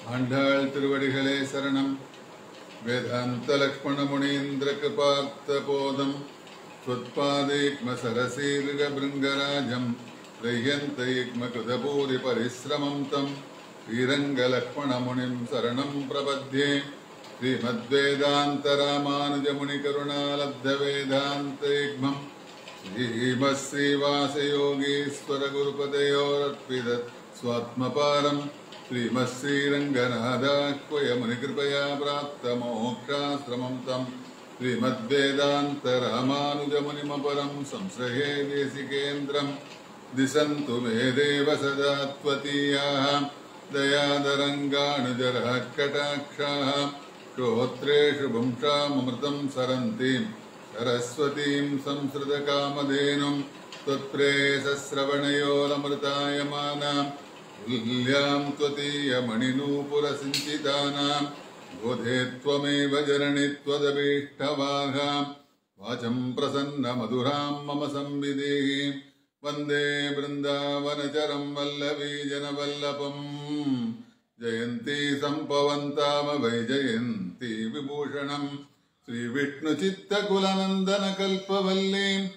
ஆண்டாள் திருவடிகளே சரணம் வேதாந்த லக்ஷ்மண முனீந்திர கிருபார்த்த போதம் त्वत्पादैक्म सरसीर्ग भृङ्गराजम् त्रय्यन्तैक्म कृतभूरि परिश्रमम् तम् श्रीरङ्गलक्ष्मणमुनिम् शरणम् प्रपद्ये श्रीमद्वेदान्तरामानुजमुनिकरुणालब्धवेदान्तैक्मम् श्रीमश्रीवासयोगीश्वरगुरुपदयोरर्पित स्वात्मपारम् श्रीमश्रीरङ्गनाथाह्वयमुनिकृपया प्राप्तमोक्षाश्रमम् तम् श्रीमद्वेदान्तरामानुजमुनिमपरम् संश्रये देशिकेन्द्रम् दिशन्तु मे देव सदा त्वतीयाः दयादरङ्गाणुजरः कटाक्षाः श्रोत्रेषु पुंसामृतम् सरन्तीम् सरस्वतीम् संसृतकामधेनुम् त्वत्प्रेसश्रवणयोरमृतायमानाम् तुल्याम् त्वतीयमणिनूपुरसिञ्चितानाम् बोधे त्वमेव जननि त्वदभीष्टवाघाम् वाचम् प्रसन्नमधुराम् मम संविदेहि वन्दे बृन्दावनचरम् वल्लवी जनवल्लभम् जयन्ती सम्पवन्तामभै जयन्ती विभूषणम् श्रीविष्णुचित्तकुलनन्दनकल्पवल्लीम्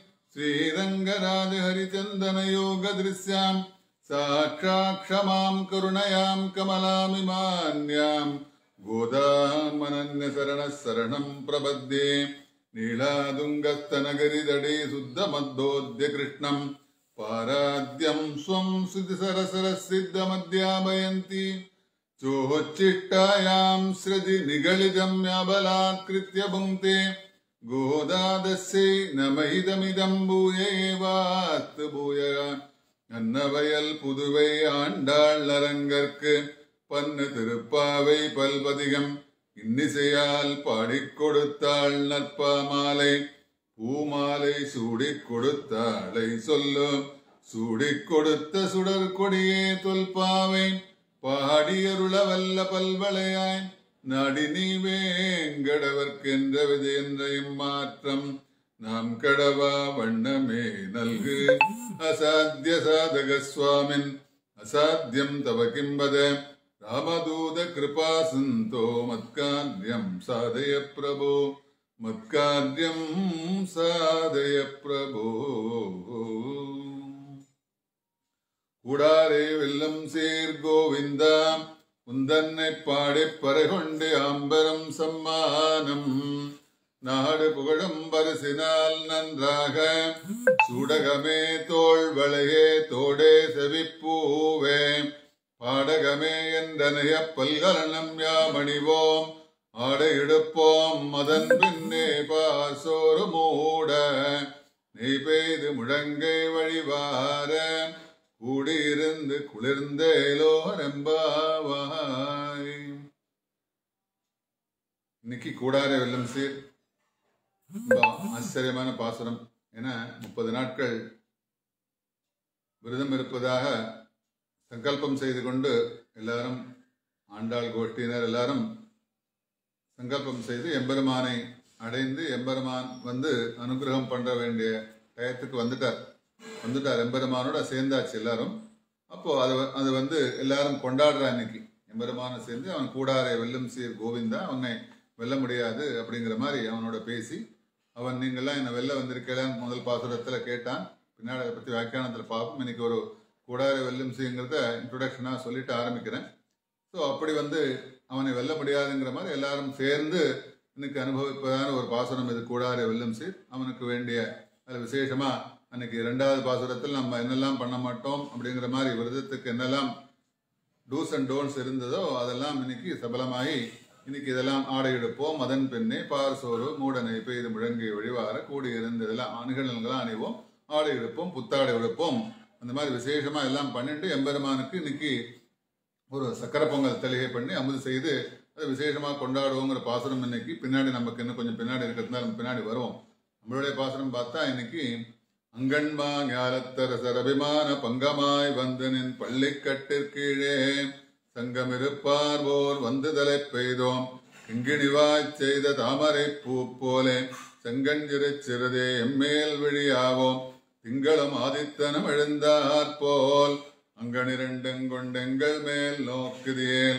श्रीरङ्गराजहरिचन्दनयोगदृश्याम् साक्षात् क्षमाम् करुणयाम् कमलामिमान्याम् गोदामनन्यशरणः शरणम् प्रपद्ये नीलादुङ्गस्तनगरिदडे शुद्धमद्धोद्य कृष्णम् पाराद्यम् स्वम् श्रुतिसरसरसिद्धमध्यापयन्ति चोच्चिष्टायाम् सृजि निगलितम् याबलात्कृत्य भुङ्क्ते गोदादस्यै नमहिदमिदम् भूय एवास्तु भूय அன்னவயல் புதுவை ஆண்டாள் அரங்கற்கு பன்னு திருப்பாவை பல்பதிகம் இன்னிசையால் பாடிக் கொடுத்தாள் நற்பாமாலை பூமாலை சூடிக் கொடுத்தாளை சொல்லும் சூடிக் கொடுத்த சுடர் கொடியே தொல்பாவை பாடியருள வல்ல பல்வளையாய் நாடி நீ வேங்கடவர்க்கென்ற விஜயன்றையும் மாற்றம் நாம் கடவா வண்ணமே நல்கு அசாத்திய சாதக சுவாமின் அசாத்தியம் தவ கிம்பத ராமதூத கிருபா சிந்தோ மத்காரியம் சாதய பிரபோ மத்காரியம் சாதய பிரபோ கூடாரே வெல்லம் சீர் கோவிந்தா உந்தன்னை பாடிப் பறைகொண்டு ஆம்பரம் சம்மானம் நாடு புகழும் பரிசினால் நன்றாக சூடகமே தோள் வளையே தோடே செவிப்பூவே பாடகமே என்றனைய பல்கலனம் யாமணிவோம் ஆடை எடுப்போம் மதன் பின்னே பாசோறு மூட நீ பெய்து முழங்கை வழிவார கூடியிருந்து குளிர்ந்தேலோ ரெம்பாவாய் இன்னைக்கு கூடார வெல்லம் சீர் ரொம்ப ஆச்சரியமான பாசுரம் என முப்பது நாட்கள் விரதம் இருப்பதாக சங்கல்பம் செய்து கொண்டு எல்லாரும் ஆண்டாள் கோஷ்டியினர் எல்லாரும் சங்கல்பம் செய்து எம்பெருமானை அடைந்து எம்பெருமான் வந்து அனுகிரகம் பண்ண வேண்டிய டயத்துக்கு வந்துட்டார் வந்துட்டார் எம்பெருமானோட சேர்ந்தாச்சு எல்லாரும் அப்போ அது வ- அது வந்து எல்லாரும் கொண்டாடுறா இன்னைக்கு எம்பெருமானை சேர்ந்து அவன் கூடாரை வெல்லும் சீர் கோவிந்தா அவனை வெல்ல முடியாது அப்படிங்கிற மாதிரி அவனோட பேசி அவன் நீங்கள்லாம் என்னை வெளில வந்திருக்கலான்னு முதல் பாசுரத்துல கேட்டான் பின்னாடி அதை பத்தி வியாக்கியானத்துல பார்ப்போம் இன்னைக்கு ஒரு கூடார வெல்லும் சீங்கிறத இன்ட்ரோடக்ஷனா சொல்லிட்டு ஆரம்பிக்கிறேன் ஸோ அப்படி வந்து அவனை வெல்ல முடியாதுங்கிற மாதிரி எல்லாரும் சேர்ந்து இன்னைக்கு அனுபவிப்பதான ஒரு பாசுரம் இது கூடார வெல்லும் சீர் அவனுக்கு வேண்டிய அது விசேஷமா அன்னைக்கு இரண்டாவது பாசுரத்தில் நம்ம என்னெல்லாம் பண்ண மாட்டோம் அப்படிங்கிற மாதிரி விரதத்துக்கு என்னெல்லாம் டூஸ் அண்ட் டோன்ஸ் இருந்ததோ அதெல்லாம் இன்னைக்கு சபலமாகி இன்னைக்கு இதெல்லாம் ஆடை எடுப்போம் மதன் பெண்ணே பார் சோறு மூடனை பெய்து முழங்கி வழிவார கூடி இருந்து இதெல்லாம் அணுகலன்களாம் அணிவோம் ஆடை எடுப்போம் புத்தாடை எடுப்போம் அந்த மாதிரி விசேஷமா எல்லாம் பண்ணிட்டு எம்பெருமானுக்கு இன்னைக்கு ஒரு சக்கரை பொங்கல் தெளிகை பண்ணி அமுது செய்து அதை விசேஷமா கொண்டாடுவோங்கிற பாசுரம் இன்னைக்கு பின்னாடி நமக்கு இன்னும் கொஞ்சம் பின்னாடி இருக்கிறதுனால நம்ம பின்னாடி வருவோம் நம்மளுடைய பாசுரம் பார்த்தா இன்னைக்கு அங்கன்மா ஞாலத்தரசர் அபிமான பங்கமாய் வந்து நின் பள்ளிக்கட்டிற்கீழே சங்கமிருப்பார் போர் வந்து தலை பெய்தோம் கிங்கிணிவாய்ச் செய்த தாமரை பூ போலே செங்கஞ்சிறச் சிறுதே எம்மேல் விழியாவோம் திங்களும் ஆதித்தனும் எழுந்தாற் போல் அங்கனிரண்டும் கொண்டெங்கள் மேல் நோக்குதியேல்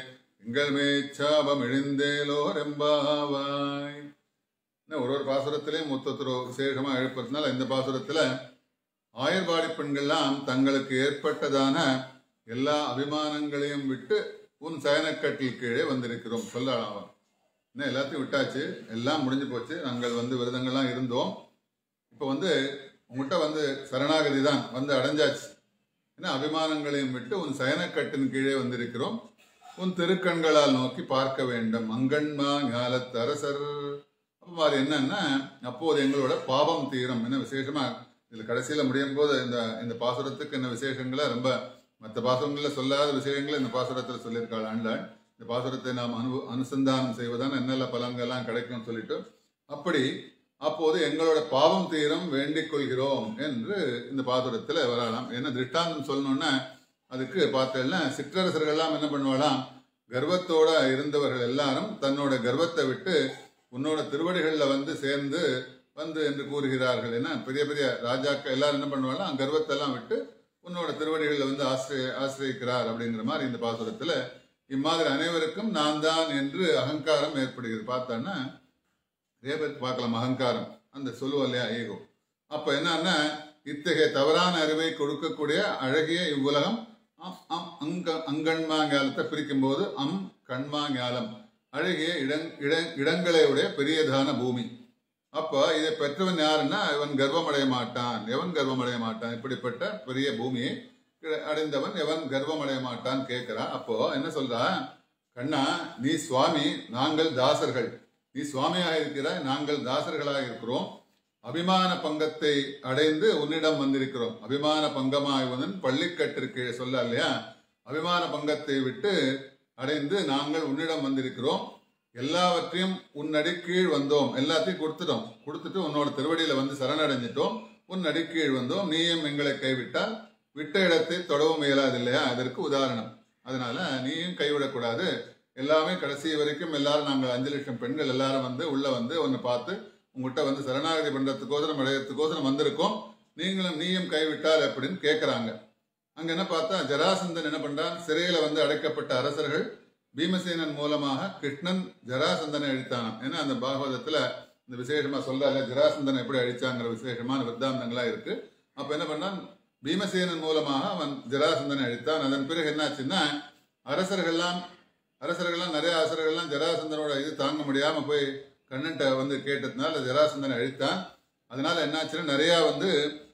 எங்கள் மேச்சாபம் இழிந்தேலோர் எம்பாவாய் இன்னும் ஒரு ஒரு பாசுரத்திலையும் மொத்தத்தில் விசேஷமா எழுப்புறதுனால இந்த பாசுரத்துல ஆயர்பாடி பெண்கள்லாம் தங்களுக்கு ஏற்பட்டதான எல்லா அபிமானங்களையும் விட்டு உன் சயனக்கட்டில் கீழே வந்திருக்கிறோம் சொல்லலாம் இன்னும் எல்லாத்தையும் விட்டாச்சு எல்லாம் முடிஞ்சு போச்சு நாங்கள் வந்து விரதங்கள்லாம் இருந்தோம் இப்போ வந்து உங்கள்கிட்ட வந்து சரணாகதி தான் வந்து அடைஞ்சாச்சு ஏன்னா அபிமானங்களையும் விட்டு உன் சயனக்கட்டின் கீழே வந்திருக்கிறோம் உன் திருக்கண்களால் நோக்கி பார்க்க வேண்டும் அங்கன்மா ஞாலத்து அரசர் அப்போ அது என்னன்னா அப்போது எங்களோட பாவம் தீரும் என்ன விசேஷமா இதுல கடைசியில முடியும் போது இந்த இந்த பாசுரத்துக்கு என்ன விசேஷங்களை ரொம்ப மற்ற பாசுரங்கள்ல சொல்லாத விஷயங்களை இந்த பாசுரத்துல சொல்லியிருக்காள் ஆண்டாள் இந்த பாசுரத்தை நாம் அனு அனுசந்தானம் செய்வதால் என்னென்ன பலன்கள்லாம் கிடைக்கும்னு சொல்லிட்டு அப்படி அப்போது எங்களோட பாவம் தீரம் வேண்டிக் கொள்கிறோம் என்று இந்த பாசுரத்துல வரலாம் என்ன திருஷ்டாந்தம் சொல்லணும்னா அதுக்கு பார்த்தேன்னா சிற்றரசர்கள்லாம் என்ன பண்ணுவாளாம் கர்வத்தோட இருந்தவர்கள் எல்லாரும் தன்னோட கர்வத்தை விட்டு உன்னோட திருவடிகள்ல வந்து சேர்ந்து வந்து என்று கூறுகிறார்கள் ஏன்னா பெரிய பெரிய ராஜாக்கள் எல்லாரும் என்ன பண்ணுவாங்க கர்வத்தை எல்லாம் விட்டு உன்னோட திருவடிகளில் வந்து ஆசிரிய ஆசிரியக்கிறார் அப்படிங்கிற மாதிரி இந்த பாசுரத்துல இம்மாதிரி அனைவருக்கும் நான் தான் என்று அகங்காரம் ஏற்படுகிறது பார்த்தோன்னா நிறைய பேருக்கு பார்க்கலாம் அகங்காரம் அந்த சொல்லுவோம் இல்லையா ஈகோ அப்ப என்னன்னா இத்தகைய தவறான அறிவை கொடுக்கக்கூடிய அழகிய இவ்வுலகம் அம், அம், அங்க அங்கன்மாங்காலத்தை பிரிக்கும் போது அம் கண்மாங்காலம் அழகிய இடங் இட இடங்களை உடைய பெரியதான பூமி அப்போ இதை பெற்றவன் யாருன்னா இவன் கர்வமடைய மாட்டான் எவன் கர்வமடைய மாட்டான் இப்படிப்பட்ட பெரிய பூமியை இட- அடைந்தவன் எவன் கர்வமடைய மாட்டான் கேட்கிறான் அப்போ என்ன சொல்றா கண்ணா நீ சுவாமி நாங்கள் தாசர்கள் நீ சுவாமியாக இருக்கிறாய் நாங்கள் தாசர்களாக இருக்கிறோம் அபிமான பங்கத்தை அடைந்து உன்னிடம் வந்திருக்கிறோம் அபிமான பங்கமாய்வதன் பள்ளிக்கட்டிற்கு சொல்ல இல்லையா அபிமான பங்கத்தை விட்டு அடைந்து நாங்கள் உன்னிடம் வந்திருக்கிறோம் எல்லாவற்றையும் உன்னடி கீழ் வந்தோம் எல்லாத்தையும் கொடுத்துட்டோம் கொடுத்துட்டு உன்னோட திருவடியில வந்து சரணடைஞ்சிட்டோம் உன் அடி கீழ் வந்தோம் நீயும் எங்களை கைவிட்டால் விட்ட இடத்தை தொடவும் இயலாது இல்லையா அதற்கு உதாரணம் அதனால நீயும் கைவிடக்கூடாது எல்லாமே கடைசி வரைக்கும் எல்லாரும் நாங்கள் அஞ்சு லட்சம் பெண்கள் எல்லாரும் வந்து உள்ள வந்து உன்னை பார்த்து உங்ககிட்ட வந்து சரணாகதி பண்றதுக்கோசரம் அடையறதுக்கோசரம் வந்திருக்கோம் நீங்களும் நீயும் கைவிட்டால் அப்படின்னு கேட்கறாங்க அங்க என்ன பார்த்தா ஜராசந்தன் என்ன பண்றான் சிறையில வந்து அடைக்கப்பட்ட அரசர்கள் பீமசேனன் மூலமாக கிருஷ்ணன் ஜராசந்தனை அழித்தானாம் ஏன்னா அந்த பாகவதத்துல இந்த விசேஷமா சொல்றாங்க ஜராசந்தனை எப்படி அழிச்சாங்கிற விசேஷமான வித்தாந்தங்களா இருக்கு அப்ப என்ன பண்ணான் பீமசேனன் மூலமாக அவன் ஜராசந்தனை அழித்தான் அதன் பிறகு என்னாச்சுன்னா அரசர்கள்லாம் அரசர்கள்லாம் நிறைய அரசர்கள்லாம் ஜராசந்தனோட இது தாங்க முடியாம போய் கண்ணன்ட்ட வந்து கேட்டதுனால ஜராசந்தனை அழித்தான் அதனால என்னாச்சுன்னா நிறைய வந்து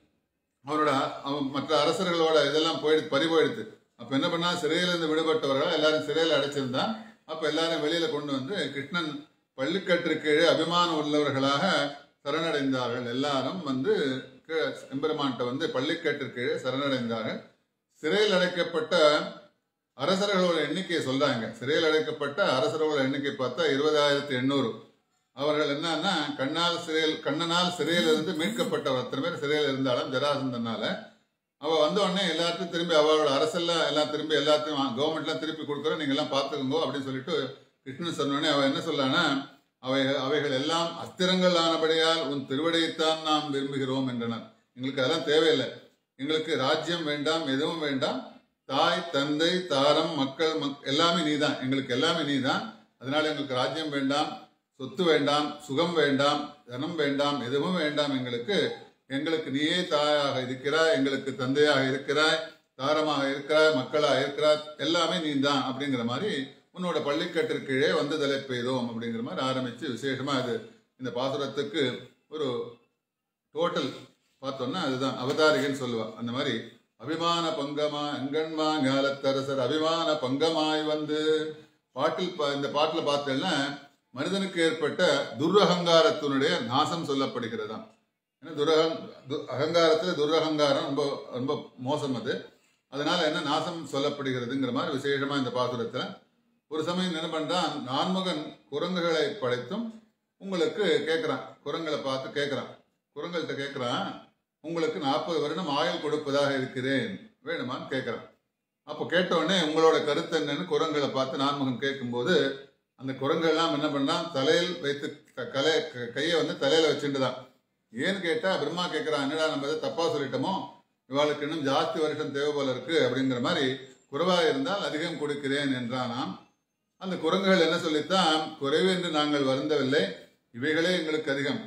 அவரோட அவன் மற்ற அரசர்களோட இதெல்லாம் போயிடுது பறி போயிடுது அப்ப என்ன பண்ணா சிறையில இருந்து விடுபட்டவர்கள் எல்லாரும் சிறையில அடைச்சிருந்தான் அப்ப எல்லாரும் வெளியில கொண்டு வந்து கிருஷ்ணன் பள்ளிக்கட்டு கீழே அபிமானம் உள்ளவர்களாக சரணடைந்தார்கள் எல்லாரும் வந்து கீழே எம்பெருமான்கிட்ட வந்து பள்ளிக்கட்டு கீழே சரணடைந்தார்கள் சிறையில் அடைக்கப்பட்ட அரசர்களோட எண்ணிக்கையை சொல்றாங்க சிறையில் அடைக்கப்பட்ட அரசர்களோட எண்ணிக்கை பார்த்தா இருபதாயிரத்தி எண்ணூறு அவர்கள் என்னன்னா கண்ணால் சிறையில் கண்ணனால் சிறையில இருந்து மீட்கப்பட்டவர் அத்தனை பேர் சிறையில் இருந்தாலும் ஜராசந்தனால அவ வந்த உடனே எல்லாத்தையும் திரும்பி அவளோட அரசெல்லாம் எல்லாம் திரும்பி எல்லாத்தையும் கவர்மெண்ட்லாம் திருப்பி கொடுக்குறோம் நீங்க எல்லாம் பார்த்துக்கோங்க அப்படின்னு சொல்லிட்டு கிருஷ்ணன் சொன்ன உடனே அவ என்ன சொல்லானா அவை அவைகள் எல்லாம் அஸ்திரங்கள் ஆனபடியால் உன் திருவடியைத்தான் நாம் விரும்புகிறோம் என்றனர் எங்களுக்கு அதெல்லாம் தேவையில்லை எங்களுக்கு ராஜ்யம் வேண்டாம் எதுவும் வேண்டாம் தாய் தந்தை தாரம் மக்கள் மக் எல்லாமே நீதான் எங்களுக்கு எல்லாமே நீதான் அதனால எங்களுக்கு ராஜ்யம் வேண்டாம் சொத்து வேண்டாம் சுகம் வேண்டாம் தனம் வேண்டாம் எதுவும் வேண்டாம் எங்களுக்கு எங்களுக்கு நீயே தாயாக இருக்கிறாய் எங்களுக்கு தந்தையாக இருக்கிறாய் தாரமாக இருக்கிறாய் மக்களாக இருக்கிறாய் எல்லாமே நீ தான் அப்படிங்கிற மாதிரி உன்னோட பள்ளிக்கட்டிற்கு கீழே வந்து தலை பெய்தோம் அப்படிங்கிற மாதிரி ஆரம்பிச்சு விசேஷமா இது இந்த பாசுரத்துக்கு ஒரு டோட்டல் பார்த்தோம்னா அதுதான் அவதாரிகன்னு சொல்லுவா அந்த மாதிரி அபிமான பங்கமா எங்கன்மா ஞாலத்தரசர் அபிமான பங்கமாய் வந்து பாட்டில் பா- இந்த பாட்டுல பார்த்தேன்னா மனிதனுக்கு ஏற்பட்ட துரகங்காரத்தினுடைய நாசம் சொல்லப்படுகிறதாம் ஏன்னா துரகம் து- அகங்காரத்துல துரகங்காரம் ரொம்ப ரொம்ப மோசம் அது அதனால என்ன நாசம் சொல்லப்படுகிறதுங்கிற மாதிரி விசேஷமா இந்த பாசுரத்துல ஒரு சமயம் என்ன பண்றான் நான்முகன் குரங்குகளை படைத்தும் உங்களுக்கு கேட்கிறான் குரங்களை பார்த்து கேட்கிறான் குரங்கள்கிட்ட கேட்கிறான் உங்களுக்கு நாற்பது வருடம் ஆயுள் கொடுப்பதாக இருக்கிறேன் வேணுமான்னு கேட்கிறான் அப்போ கேட்ட உடனே உங்களோட கருத்து என்னன்னு குரங்களை பார்த்து நான்முகன் கேட்கும்போது அந்த குரங்கெல்லாம் என்ன பண்ணான் தலையில் வைத்து க- கலை க- கையை வந்து தலையில வச்சுட்டுதான் ஏன்னு கேட்டா பிரம்மா கேட்கிறான் என்னடா நம்ம எதை தப்பா சொல்லிட்டோமோ இவாளுக்கு இன்னும் ஜாஸ்தி வருஷம் தேவை போல இருக்கு அப்படிங்கிற மாதிரி குறைவா இருந்தால் அதிகம் கொடுக்கிறேன் என்றானாம் அந்த குரங்குகள் என்ன சொல்லித்தான் குறைவு என்று நாங்கள் வருந்தவில்லை இவைகளே எங்களுக்கு அதிகம்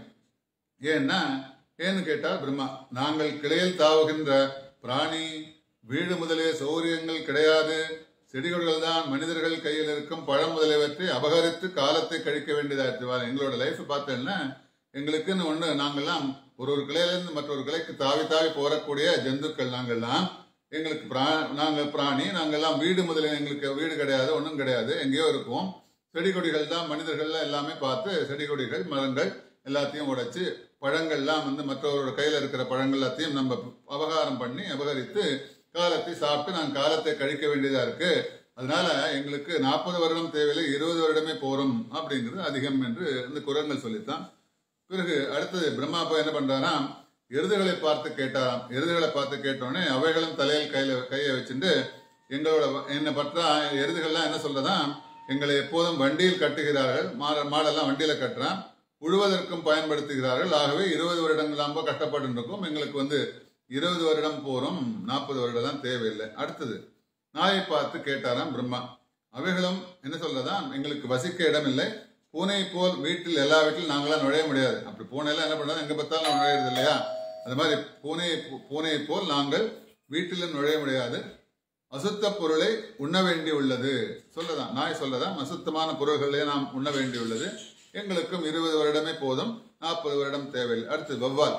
ஏன்னா ஏன்னு கேட்டால் பிரம்மா நாங்கள் கிளையில் தாவுகின்ற பிராணி வீடு முதலிய சௌகரியங்கள் கிடையாது செடிகொடிகள் தான் மனிதர்கள் கையில் இருக்கும் பழம் முதலியவற்றை அபகரித்து காலத்தை கழிக்க வேண்டியதாச்சு வா- எங்களோட லைஃப் பார்த்தேன்னா எங்களுக்குன்னு ஒண்ணு நாங்கெல்லாம் ஒரு ஒரு கிளையிலிருந்து மற்றொரு கிளைக்கு தாவி தாவி போறக்கூடிய ஜந்துக்கள் நாங்கெல்லாம் எங்களுக்கு பிரா நாங்கள் பிராணி நாங்கெல்லாம் வீடு முதலிய எங்களுக்கு வீடு கிடையாது ஒன்றும் கிடையாது எங்கேயோ இருப்போம் செடி கொடிகள் தான் மனிதர்கள்லாம் எல்லாமே பார்த்து செடி கொடிகள் மரங்கள் எல்லாத்தையும் உடைச்சு பழங்கள்லாம் வந்து மற்றவரோட கையில் இருக்கிற பழங்கள் எல்லாத்தையும் நம்ம அபகாரம் பண்ணி அபகரித்து காலத்தை சாப்பிட்டு நாங்கள் காலத்தை கழிக்க வேண்டியதா இருக்கு அதனால எங்களுக்கு நாற்பது வருடம் தேவையில்லை இருபது வருடமே போறோம் அப்படிங்கிறது அதிகம் என்று இந்த குரங்கள் சொல்லித்தான் பிறகு அடுத்தது பிரம்மா அப்பா என்ன பண்றாராம் எருதுகளை பார்த்து கேட்டாராம் எருதுகளை பார்த்து கேட்டோடனே அவைகளும் தலையில் கையில கையை வச்சுட்டு எங்களோட என்னை பற்றா எருதுகள்லாம் என்ன சொல்றதாம் எங்களை எப்போதும் வண்டியில் கட்டுகிறார்கள் மாட மாடெல்லாம் வண்டியில கட்டுறான் உழுவதற்கும் பயன்படுத்துகிறார்கள் ஆகவே இருபது வருடங்களாம்ப கஷ்டப்பட்டு இருக்கோம் எங்களுக்கு வந்து இருபது வருடம் போறோம் நாற்பது வருடம் தான் தேவையில்லை அடுத்தது நாயை பார்த்து கேட்டாராம் பிரம்மா அவைகளும் என்ன சொல்றதாம் எங்களுக்கு வசிக்க இடமில்லை பூனை போல் வீட்டில் எல்லா வீட்டிலும் நாங்களாம் நுழைய முடியாது அப்படி பூனையெல்லாம் என்ன பண்றது எங்க பார்த்தாலும் நுழையிறது இல்லையா அது மாதிரி பூனை பூனையை போல் நாங்கள் வீட்டிலும் நுழைய முடியாது அசுத்த பொருளை உண்ண வேண்டி உள்ளது சொல்லதான் நாய் சொல்லதான் அசுத்தமான பொருள்களே நாம் உண்ண வேண்டி உள்ளது எங்களுக்கும் இருபது வருடமே போதும் நாற்பது வருடம் தேவையில்லை அடுத்து வவ்வால்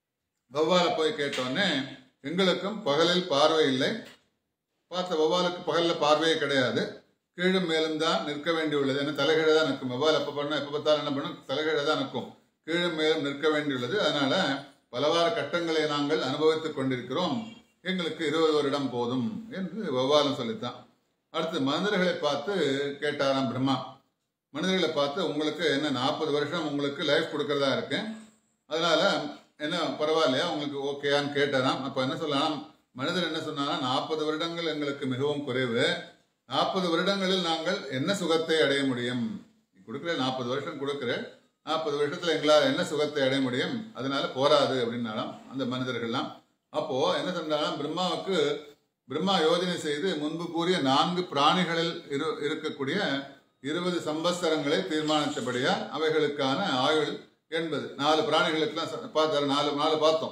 வவ்வாலை போய் கேட்டோன்னே எங்களுக்கும் பகலில் பார்வை இல்லை பார்த்த வவ்வாலுக்கு பகல்ல பார்வையே கிடையாது கீழும் மேலும் தான் நிற்க வேண்டியுள்ளது என்ன தலைகீழ தான் நிற்கும் வவ்வால் எப்ப பண்ண எப்ப பார்த்தாலும் என்ன பண்ணும் தலைகீழ தான் நிற்கும் கீழும் மேலும் நிற்க வேண்டியுள்ளது அதனால பலவார கட்டங்களை நாங்கள் அனுபவித்துக் கொண்டிருக்கிறோம் எங்களுக்கு இருபது வருடம் போதும் என்று வவ்வாலும் சொல்லித்தான் அடுத்து மனிதர்களை பார்த்து கேட்டாராம் பிரம்மா மனிதர்களை பார்த்து உங்களுக்கு என்ன நாற்பது வருஷம் உங்களுக்கு லைஃப் கொடுக்கறதா இருக்கு அதனால என்ன பரவாயில்லையா உங்களுக்கு ஓகேயான்னு கேட்டாராம் அப்ப என்ன சொல்லலாம் மனிதர் என்ன சொன்னாரா நாற்பது வருடங்கள் எங்களுக்கு மிகவும் குறைவு நாற்பது வருடங்களில் நாங்கள் என்ன சுகத்தை அடைய முடியும் நீ கொடுக்குற நாற்பது வருஷம் கொடுக்குற நாற்பது வருஷத்துல எங்களால் என்ன சுகத்தை அடைய முடியும் அதனால போராது அப்படின்னாலும் அந்த மனிதர்கள்லாம் அப்போ என்ன சொன்னாலும் பிரம்மாவுக்கு பிரம்மா யோஜனை செய்து முன்பு கூறிய நான்கு பிராணிகளில் இரு இருக்கக்கூடிய இருபது சம்பஸ்தரங்களை தீர்மானித்தபடியா அவைகளுக்கான ஆயுள் எண்பது நாலு பிராணிகளுக்கெல்லாம் ச- பார்த்தாரு நாலு நாலு பார்த்தோம்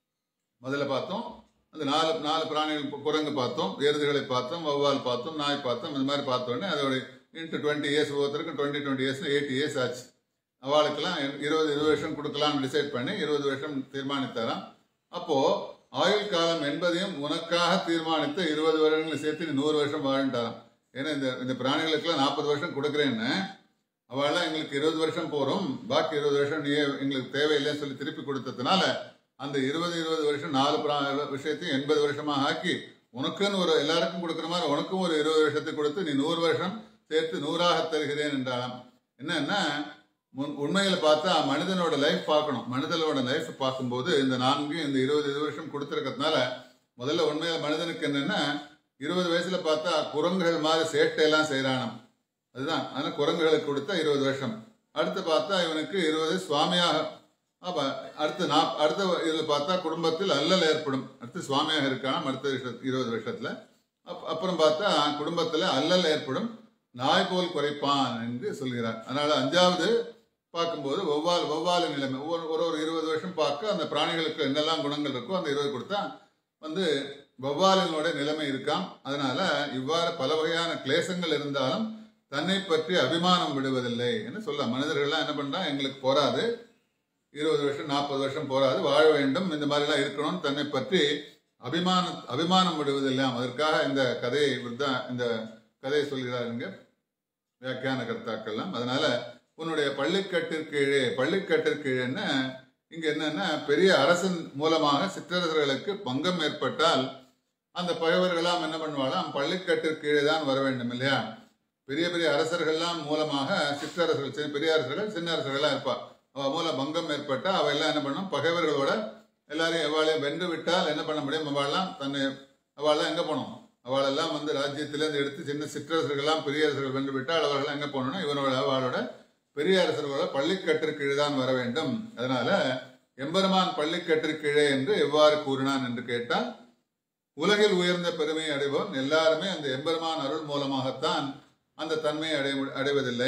முதல்ல பார்த்தோம் அந்த நாலு நாலு பிராணிகள் கு- குரங்கு பார்த்தோம் எருதுகளை பார்த்தோம் வௌவால் பார்த்தோம் நாய் பார்த்தோம் இந்த மாதிரி பார்த்தோன்னே அதோட இன்ட்டு டுவெண்ட்டி இயர்ஸ் ஒவ்வொருத்தருக்கு twenty twenty years eighty years ஆச்சு அவளுக்கெல்லாம் இருபது இருபது வருஷம் கொடுக்கலாம்னு டிசைட் பண்ணி இருபது வருஷம் தீர்மானித்தாராம் அப்போ ஆயுள் காலம் என்பதையும் உனக்காக தீர்மானித்து இருபது வருடங்களை சேர்த்து நீ நூறு வருஷம் வாழ்ந்துட்டாராம் ஏன்னா இந்த இந்த பிராணிகளுக்கெல்லாம் நாற்பது வருஷம் கொடுக்குறேன்னு அவெல்லாம் எங்களுக்கு இருபது வருஷம் போறோம் பாக்கி இருபது வருஷம் நீ எங்களுக்கு தேவையில்லைன்னு சொல்லி திருப்பி கொடுத்ததுனால அந்த இருபது இருபது வருஷம் நாலு பிரா விஷயத்தையும் எண்பது வருஷமா ஆக்கி உனக்குன்னு ஒரு எல்லாருக்கும் கொடுக்குற மாதிரி உனக்கும் ஒரு இருபது வருஷத்தை கொடுத்து நீ நூறு வருஷம் சேர்த்து நூறாக தருகிறேன் என்றாலாம் என்னன்னா முன்- உண்மையில பார்த்தா மனிதனோட லைஃப் பார்க்கணும் மனிதனோட லைஃப் பார்க்கும்போது இந்த நான்கு இந்த இருபது இருபது வருஷம் கொடுத்துருக்கிறதுனால முதல்ல உண்மையில மனிதனுக்கு என்னன்னா இருபது வயசுல பார்த்தா குரங்குகள் மாதிரி சேட்டையெல்லாம் செய்யறானாம் அதுதான் ஆனா குரங்குகளுக்கு கொடுத்தா இருபது வருஷம் அடுத்து பார்த்தா இவனுக்கு இருபது சுவாமியாக அப்ப அடுத்து நான் அடுத்த இதுல பார்த்தா குடும்பத்தில் அல்லல் ஏற்படும் அடுத்து சுவாமியாக இருக்கானாம் அடுத்த வருஷ- இருபது வருஷத்துல அப்- அப்புறம் பார்த்தா குடும்பத்துல அல்லல் ஏற்படும் நாய் போல் குறைப்பான் என்று சொல்கிறார் அதனால அஞ்சாவது பார்க்கும்போது ஒவ்வால் ஒவ்வால நிலைமை ஒவ்வொரு ஒரு ஒரு இருபது வருஷம் பார்க்க அந்த பிராணிகளுக்கு என்னெல்லாம் குணங்கள் இருக்கோ அந்த இருபது கொடுத்தா வந்து வௌவாலினோட நிலைமை இருக்காம் அதனால இவ்வாறு பல வகையான கிளேசங்கள் இருந்தாலும் தன்னை பற்றி அபிமானம் விடுவதில்லை என்று சொல்ல மனிதர்கள்லாம் என்ன பண்றா எங்களுக்கு போராது இருபது வருஷம் நாற்பது வருஷம் போராது வாழ வேண்டும் இந்த மாதிரிலாம் இருக்கணும் தன்னை பற்றி அபிமான அபிமானம் விடுவதில்லாம் அதற்காக இந்த கதையை இவர்தான் இந்த கதையை சொல்கிறாருங்க வியாக்கியான கர்த்தாக்கள்லாம் அதனால உன்னுடைய பள்ளிக்கட்டிற்கீழே பள்ளிக்கட்டிற்கீழேன்னா இங்க என்னன்னா பெரிய அரசன் மூலமாக சிற்றரசர்களுக்கு பங்கம் ஏற்பட்டால் அந்த பகைவர்களாம் என்ன பண்ணுவாளாம் பள்ளிக்கட்டிற்கீழே தான் வர வேண்டும் இல்லையா பெரிய பெரிய அரசர்கள்லாம் மூலமாக சிற்றரசர்கள் சின்ன பெரிய அரசர்கள் சின்ன அரசர்கள்லாம் இருப்பா அவ மூல பங்கம் ஏற்பட்டா அவ எல்லாம் என்ன பண்ணும் பகைவர்களோட எல்லாரையும் எவாளையும் வென்று விட்டால் என்ன பண்ண முடியும் அவள்லாம் தன்னை அவள்லாம் எங்க போகணும் அவளெல்லாம் வந்து ராஜ்யத்திலேருந்து எடுத்து சின்ன சிற்றரசர்கள்லாம் பெரிய அரசர்கள் வென்று விட்டால் அவர்கள் எங்க போகணும்னா இவனோட அவளோட பெரிய அரசர்களோட பள்ளிக்கட்டிற்கீழே தான் வர வேண்டும் அதனால எம்பெருமான் பள்ளிக்கட்டிற்கீழே என்று எவ்வாறு கூறினான் என்று கேட்டால் உலகில் உயர்ந்த பெருமையை அடைவோம் எல்லாருமே அந்த எம்பெருமான் அருள் மூலமாகத்தான் அந்த தன்மையை அடைய அடைவதில்லை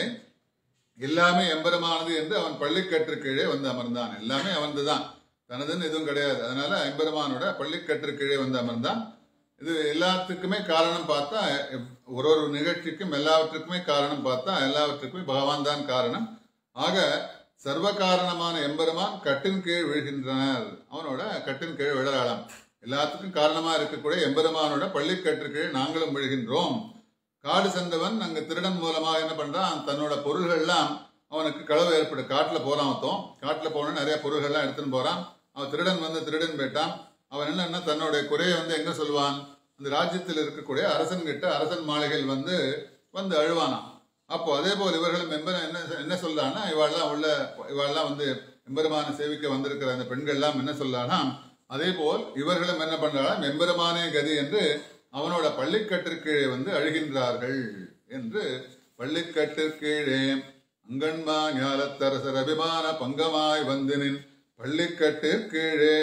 எல்லாமே எம்பெருமானது என்று அவன் பள்ளிக்கற்று கீழே வந்து அமர்ந்தான் எல்லாமே அவன்துதான் தனதுன்னு எதுவும் கிடையாது அதனால எம்பெருமானோட பள்ளிக்கற்று கீழே வந்து அமர்ந்தான் இது எல்லாத்துக்குமே காரணம் பார்த்தா ஒரு ஒரு நிகழ்ச்சிக்கும் எல்லாவற்றுக்குமே காரணம் பார்த்தா எல்லாவற்றுக்குமே பகவான் தான் காரணம் ஆக சர்வ காரணமான எம்பெருமான் கட்டின் கீழ் விழுகின்றனர் அவனோட கட்டின் கீழ் விழலாம் எல்லாத்துக்கும் காரணமா இருக்கக்கூடிய எம்பெருமானோட பள்ளிக்கற்று கீழ் நாங்களும் விழுகின்றோம் காடு சென்றவன் அங்க திருடன் மூலமா என்ன பண்றான் தன்னோட பொருள்கள்லாம் அவனுக்கு களவு ஏற்படு காட்டுல போறான் ஒருத்தன் காட்டுல போனா நிறைய பொருள்கள்லாம் எடுத்துன்னு போறான் அவன் திருடன் வந்து திருடன் போயிட்டான் அவன் என்னன்னா தன்னுடைய குறையை வந்து எங்க சொல்வான் அந்த ராஜ்யத்தில் இருக்கக்கூடிய அரசன் கிட்ட அரசன் மாளிகையில் வந்து வந்து அழுவானாம் அப்போ அதே போல் இவர்களும் எம்பெரு என்ன என்ன சொல்றான்னா இவாள்லாம் உள்ள இவாள்லாம் வந்து எம்பெருமான சேவிக்க வந்திருக்கிற அந்த பெண்கள்லாம் என்ன சொல்றானா அதே போல் இவர்களும் என்ன பண்றாலும் எம்பெருமானே கதி என்று அவனோட பள்ளிக்கட்டிற்கீழே வந்து அழுகின்றார்கள் என்று பள்ளிக்கட்டிற்கீழே அங்கன்மா ஞாலத்தரசர் அபிமான பங்கமாய் வந்தினின் பள்ளிக்கட்டிற்கீழே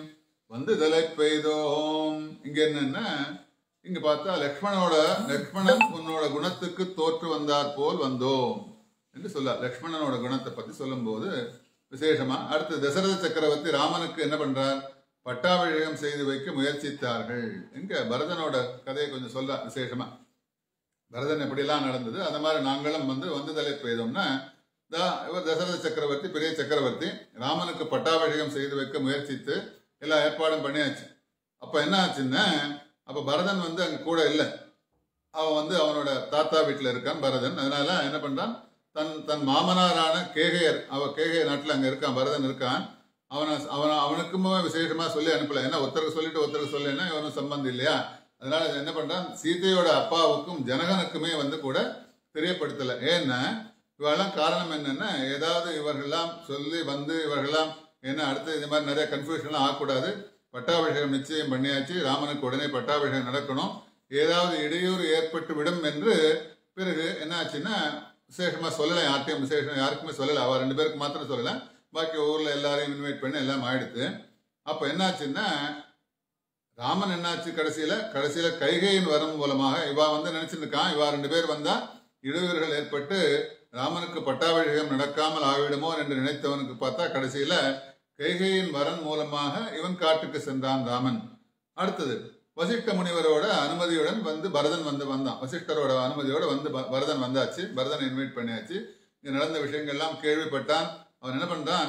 வந்து தலை பெய்தோம் இங்க என்னன்னா இங்க பார்த்தா லக்ஷ்மணோட லக்ஷ்மணன் உன்னோட குணத்துக்கு தோற்று வந்தார் போல் வந்தோம் என்று சொல்ல லக்ஷ்மணனோட குணத்தை பத்தி சொல்லும்போது விசேஷமா அடுத்து தசரத சக்கரவர்த்தி ராமனுக்கு என்ன பண்றார் பட்டாபிஷேகம் செய்து வைக்க முயற்சித்தார்கள் எங்க பரதனோட கதையை கொஞ்சம் சொல்ல விசேஷமா பரதன் எப்படிலாம் நடந்தது அந்த மாதிரி நாங்களும் வந்து வந்து தலை பெய்தோம்னா தா- இவர் தசரத சக்கரவர்த்தி பெரிய சக்கரவர்த்தி ராமனுக்கு பட்டாபிஷேகம் செய்து வைக்க முயற்சித்து எல்லா ஏற்பாடும் பண்ணியாச்சு அப்ப என்ன ஆச்சுன்னா அப்ப பரதன் வந்து அங்க கூட இல்லை அவன் வந்து அவனோட தாத்தா வீட்டுல இருக்கான் பரதன் அதனால என்ன பண்றான் தன் தன் மாமனாரான கேகையர் அவ கேகையர் நாட்டுல அங்க இருக்கான் பரதன் இருக்கான் அவனை அவன அவனுக்குமே விசேஷமா சொல்லி அனுப்பல ஏன்னா ஒருத்தருக்கு சொல்லிட்டு ஒருத்தருக்கு சொல்லலைன்னா இவனும் சம்பந்தம் இல்லையா அதனால என்ன பண்றான் சீதையோட அப்பாவுக்கும் ஜனகனுக்குமே வந்து கூட தெரியப்படுத்தல ஏன்னா இவெல்லாம் காரணம் என்னன்னா ஏதாவது இவர்கள்லாம் சொல்லி வந்து இவர்கள்லாம் என்ன அடுத்து இந்த மாதிரி நிறைய கன்ஃபியூஷன்லாம் ஆகக்கூடாது பட்டாபிஷேகம் நிச்சயம் பண்ணியாச்சு ராமனுக்கு உடனே பட்டாபிஷேகம் நடக்கணும் ஏதாவது இடையூறு ஏற்பட்டு விடும் என்று பிறகு என்ன ஆச்சுன்னா விசேஷமா சொல்லலை யார்ட்டையும் விசேஷம் யாருக்குமே சொல்லலை அவ ரெண்டு பேருக்கு மாத்திரம் சொல்லலை பாக்கி ஊர்ல எல்லாரையும் இன்வைட் பண்ணி எல்லாம் ஆயிடுத்து அப்ப என்னாச்சுன்னா ராமன் என்னாச்சு கடைசியில கடைசியில கைகையின் வரம் மூலமாக இவா வந்து நினைச்சிட்டு இருக்கான் இவா ரெண்டு பேர் வந்தா இடையூறுகள் ஏற்பட்டு ராமனுக்கு பட்டாபிஷேகம் நடக்காமல் ஆகிவிடுமோ என்று நினைத்தவனுக்கு பார்த்தா கடைசியில கைகையின் வரன் மூலமாக இவன் காட்டுக்கு சென்றான் ராமன் அடுத்தது வசிஷ்ட முனிவரோட அனுமதியுடன் வந்து பரதன் வந்து வந்தான் வசிஷ்டரோட அனுமதியோட வந்து ப- பரதன் வந்தாச்சு பரதனை இன்வைட் பண்ணியாச்சு இங்க நடந்த விஷயங்கள்லாம் கேள்விப்பட்டான் அவன் என்ன பண்றான்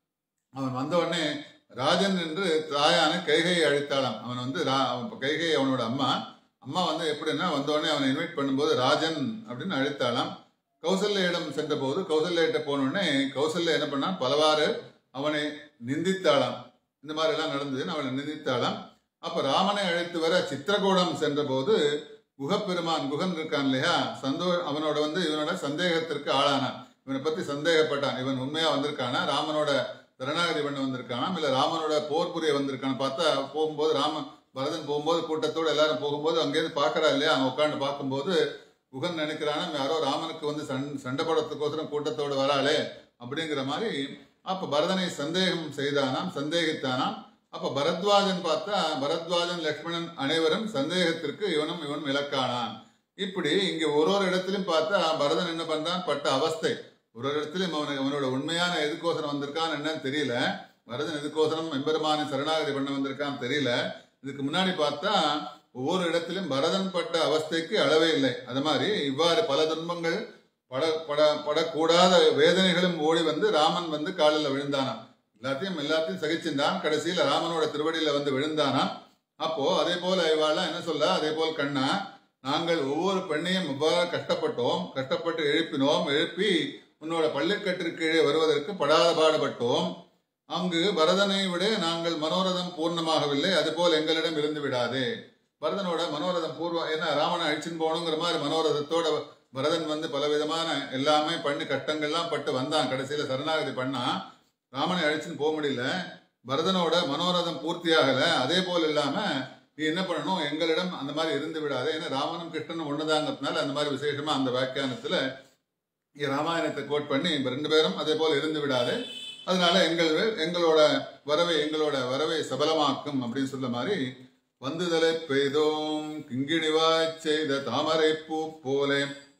அவன் வந்த உடனே ராஜன் என்று தாயான கைகையை அழைத்தாளாம் அவன் வந்து ரா- அவன் இப்ப கைகை அவனோட அம்மா அம்மா வந்து எப்படின்னா வந்த உடனே அவனை இன்வைட் பண்ணும்போது ராஜன் அப்படின்னு அழைத்தாளாம் கௌசல்யிடம் சென்ற போது கௌசல்யிட்ட போன உடனே கௌசல்யா என்ன பண்ணான் பலவாறு அவனை நிந்தித்தாளாம் இந்த மாதிரி எல்லாம் நடந்ததுன்னு அவனை நிந்தித்தாளாம் அப்ப ராமனை அழைத்து வர சித்திரகூடம் சென்ற போது குகப்பெருமான் குகன் இருக்கான் இல்லையா சந்தோ அவனோட வந்து இவனோட சந்தேகத்திற்கு ஆளானான் இவனை பத்தி சந்தேகப்பட்டான் இவன் உண்மையா வந்திருக்கானா ராமனோட சரணாகதி பண்ண வந்திருக்கானாம் இல்ல ராமனோட போர் புரிய வந்திருக்கான பார்த்தா போகும்போது ராமன் பரதன் போகும்போது கூட்டத்தோட எல்லாரும் போகும்போது அங்கேயிருந்து பாக்குறா இல்லையா அவன் உட்காந்து பார்க்கும்போது குகன் நினைக்கிறானா யாரோ ராமனுக்கு வந்து சண் சண்டை போடுறதுக்கோசரம் கூட்டத்தோடு வராளே அப்படிங்கிற மாதிரி அப்ப பரதனை சந்தேகம் செய்தானாம் சந்தேகித்தானாம் அப்ப பரத்வாஜன் பார்த்தா பரத்வாஜன் லக்ஷ்மணன் அனைவரும் சந்தேகத்திற்கு இவனும் இவனும் இலக்கானான் இப்படி இங்க ஒரு ஒரு இடத்திலும் பார்த்தா பரதன் என்ன பண்றான் பட்ட அவஸ்தை ஒரு ஒரு இடத்திலும் அவனுக்கு அவனோட உண்மையான எதுக்கோசரம் வந்திருக்கான் என்னன்னு தெரியல பரதன் எதுக்கோசரம் எம்பெருமானை சரணாகதி பண்ண வந்திருக்கான் தெரியல இதுக்கு முன்னாடி பார்த்தா ஒவ்வொரு இடத்திலும் பரதன் பட்ட அவஸ்தைக்கு அளவே இல்லை அது மாதிரி இவ்வாறு பல துன்பங்கள் பட பட படக்கூடாத வேதனைகளும் ஓடி வந்து ராமன் வந்து காலில் விழுந்தானாம் எல்லாத்தையும் எல்லாத்தையும் சகிச்சிருந்தான் கடைசியில ராமனோட திருவடியில வந்து விழுந்தானாம் அப்போ அதே போல இவாள்லாம் என்ன சொல்ல அதே போல் கண்ணா நாங்கள் ஒவ்வொரு பெண்ணையும் இவ்வாறு கஷ்டப்பட்டோம் கஷ்டப்பட்டு எழுப்பினோம் எழுப்பி உன்னோட பள்ளிக்கட்டிற்கு கீழே வருவதற்கு படாத பாடுபட்டோம் அங்கு பரதனை விட நாங்கள் மனோரதம் பூர்ணமாகவில்லை அதுபோல் எங்களிடம் இருந்து விடாதே பரதனோட மனோரதம் பூர்வம் ஏன்னா ராவணன் அழிச்சுன்னு போகணுங்கிற மாதிரி மனோரதத்தோட பரதன் வந்து பலவிதமான எல்லாமே பண்ணி கஷ்டங்கள்லாம் பட்டு வந்தான் கடைசியில சரணாகதி பண்ணா ராமனை அழிச்சுன்னு போக முடியல பரதனோட மனோரதம் பூர்த்தியாகல அதே போல் இல்லாம நீ என்ன பண்ணணும் எங்களிடம் அந்த மாதிரி இருந்து விடாதே ஏன்னா ராமனும் கிருஷ்ணனும் ஒண்ணுதாங்கிறதுனால அந்த மாதிரி விசேஷமா அந்த வியாக்கியானத்துல இங்க ராமாயணத்தை கோட் பண்ணி இப்ப ரெண்டு பேரும் அதே போல் இருந்து விடாதே அதனால எங்கள் எங்களோட வரவை எங்களோட வரவை சபலமாக்கும் அப்படின்னு சொல்ல மாதிரி வந்துதலை பெய்தோம் கிங்கிணிவாய் செய்த தாமரை பூ போலே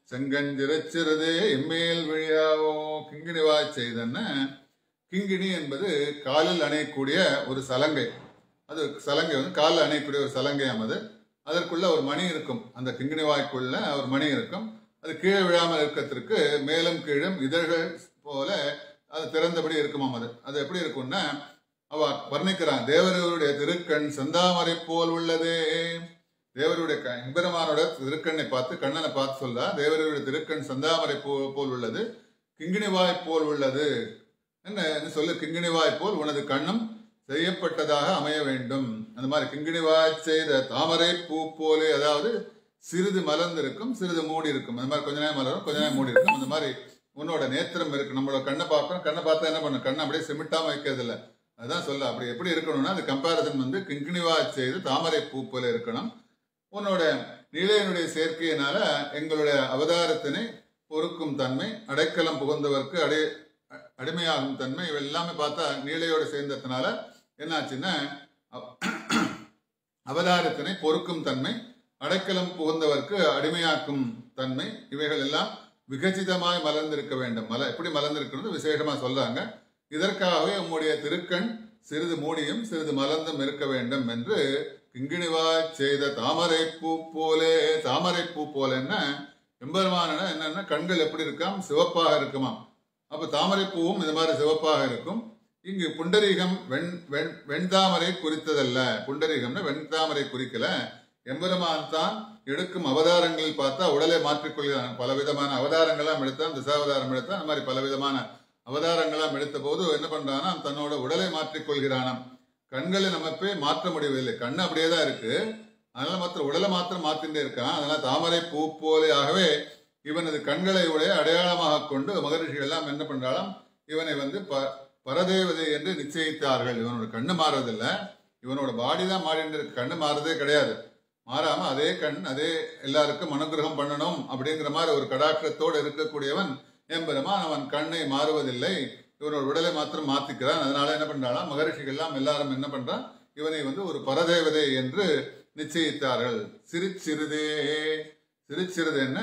செங்கஞ்சிறச்சிறதே எம்மேல் விழியாவோ கிங்கிணிவா செய்தன்ன கிங்கிணி என்பது காலில் அணையக்கூடிய ஒரு சலங்கை அது சலங்கை வந்து காலில் அணையக்கூடிய ஒரு சலங்கையாம் அது அதற்குள்ள ஒரு மணி இருக்கும் அந்த கிங்கிணி வாய்க்குள்ள ஒரு மணி இருக்கும் அது கீழே விழாமல் இருக்கிறதுக்கு மேலும் கீழும் இதழ்கள் போல அது திறந்தபடி இருக்குமாம் அது அது எப்படி இருக்கும்னா அவ வர்ணிக்கிறான் தேவருடைய திருக்கண் செந்தாமரை போல் உள்ளதே தேவருடைய க- எம்பெருமானோட திருக்கண்ணை பார்த்து கண்ணனை பார்த்து சொல்றா தேவருடைய திருக்கண் செந்தாமரை போ போல் உள்ளது கிங்கிணிவாய் போல் உள்ளது என்ன என்ன சொல்லு கிங்கிணிவாய் போல் உனது கண்ணும் செய்யப்பட்டதாக அமைய வேண்டும் அந்த மாதிரி கிங்கிணிவாய் செய்த தாமரை பூ போலே அதாவது சிறிது மலர்ந்திருக்கும் சிறிது மூடி இருக்கும் அந்த மாதிரி கொஞ்ச நேரம் மலரும் கொஞ்ச நேரம் மூடி இருக்கும் அந்த மாதிரி உன்னோட நேத்திரம் இருக்கு நம்மளோட கண்ணை பார்க்கணும் கண்ணை பார்த்தா என்ன பண்ணும் கண்ணை அப்படியே சிமிட்டாம வைக்கிறது இல்ல அதான் சொல்ல அப்படி எப்படி இருக்கணும்னா அந்த கம்பாரிசன் வந்து கிங்கிணிவா செய்து தாமரை பூ போல இருக்கணும் உன்னோட நீலையனுடைய சேர்க்கையினால எங்களுடைய அவதாரத்தினை பொறுக்கும் தன்மை அடைக்கலம் புகுந்தவர்க்கு அடை அ- அடிமையாகும் தன்மை இவை எல்லாமே பார்த்தா நீலையோடு சேர்ந்ததுனால என்னாச்சுன்னா அவ- அவதாரத்தினை பொறுக்கும் தன்மை அடைக்கலம் புகுந்தவர்க்கு அடிமையாக்கும் தன்மை இவைகள் எல்லாம் விகசிதமாய் மலர்ந்திருக்க வேண்டும் மல எப்படி மலர்ந்திருக்கிறது விசேஷமா சொல்றாங்க இதற்காகவே உம்முடைய திருக்கண் சிறிது மூடியும் சிறிது மலர்ந்தும் இருக்க வேண்டும் என்று கிங்கிணிவாய் செய்த தாமரை பூ போலே தாமரை பூ போலன்னா எம்பெருமான என்னன்னா கண்கள் எப்படி இருக்காம் சிவப்பாக இருக்குமாம் அப்ப தாமரை பூவும் இந்த மாதிரி சிவப்பாக இருக்கும் இங்கு புண்டரீகம் வெண் வெண் வெண்தாமரை குறித்ததல்ல புண்டரீகம்னா வெண்தாமரை குறிக்கல எம்பெருமான் தான் எடுக்கும் அவதாரங்கள் பார்த்தா உடலை மாற்றிக்கொள்கிறான் பலவிதமான அவதாரங்களாம் எடுத்தான் திசாவதாரம் எடுத்தான் அந்த மாதிரி பலவிதமான அவதாரங்களாம் எடுத்த போது என்ன பண்றானா தன்னோட உடலை மாற்றிக்கொள்கிறானாம் கண்களை நம்ம போய் மாற்ற முடியவில்லை கண்ணு அப்படியே தான் இருக்கு அதனால மாத்திரம் உடலை மாத்திரம் மாத்திட்டே இருக்கான் அதனால தாமரை பூ போலேயாகவே இவனது கண்களை உடைய அடையாளமாக கொண்டு மகரிஷிகள் எல்லாம் என்ன பண்றாலும் இவனை வந்து ப பரதேவதை என்று நிச்சயித்தார்கள் இவனோட கண்ணு மாறுறதில்ல இவனோட பாடி தான் மாறிட்டு இருக்கு கண்ணு மாறுறதே கிடையாது மாறாம அதே கண் அதே எல்லாருக்கும் அனுகிரகம் பண்ணணும் அப்படிங்கிற மாதிரி ஒரு கடாட்சத்தோடு இருக்கக்கூடியவன் எம்பெருமான் அவன் கண்ணை மாறுவதில்லை இவனோட உடலை மாத்திரம் மாத்திக்கிறான் அதனால என்ன பண்றானா மகரிஷிகள் எல்லாம் எல்லாரும் என்ன பண்றான் இவனை வந்து ஒரு பரதேவதை என்று நிச்சயித்தார்கள் சிறுச்சிறுதே சிறுச்சிறுது என்ன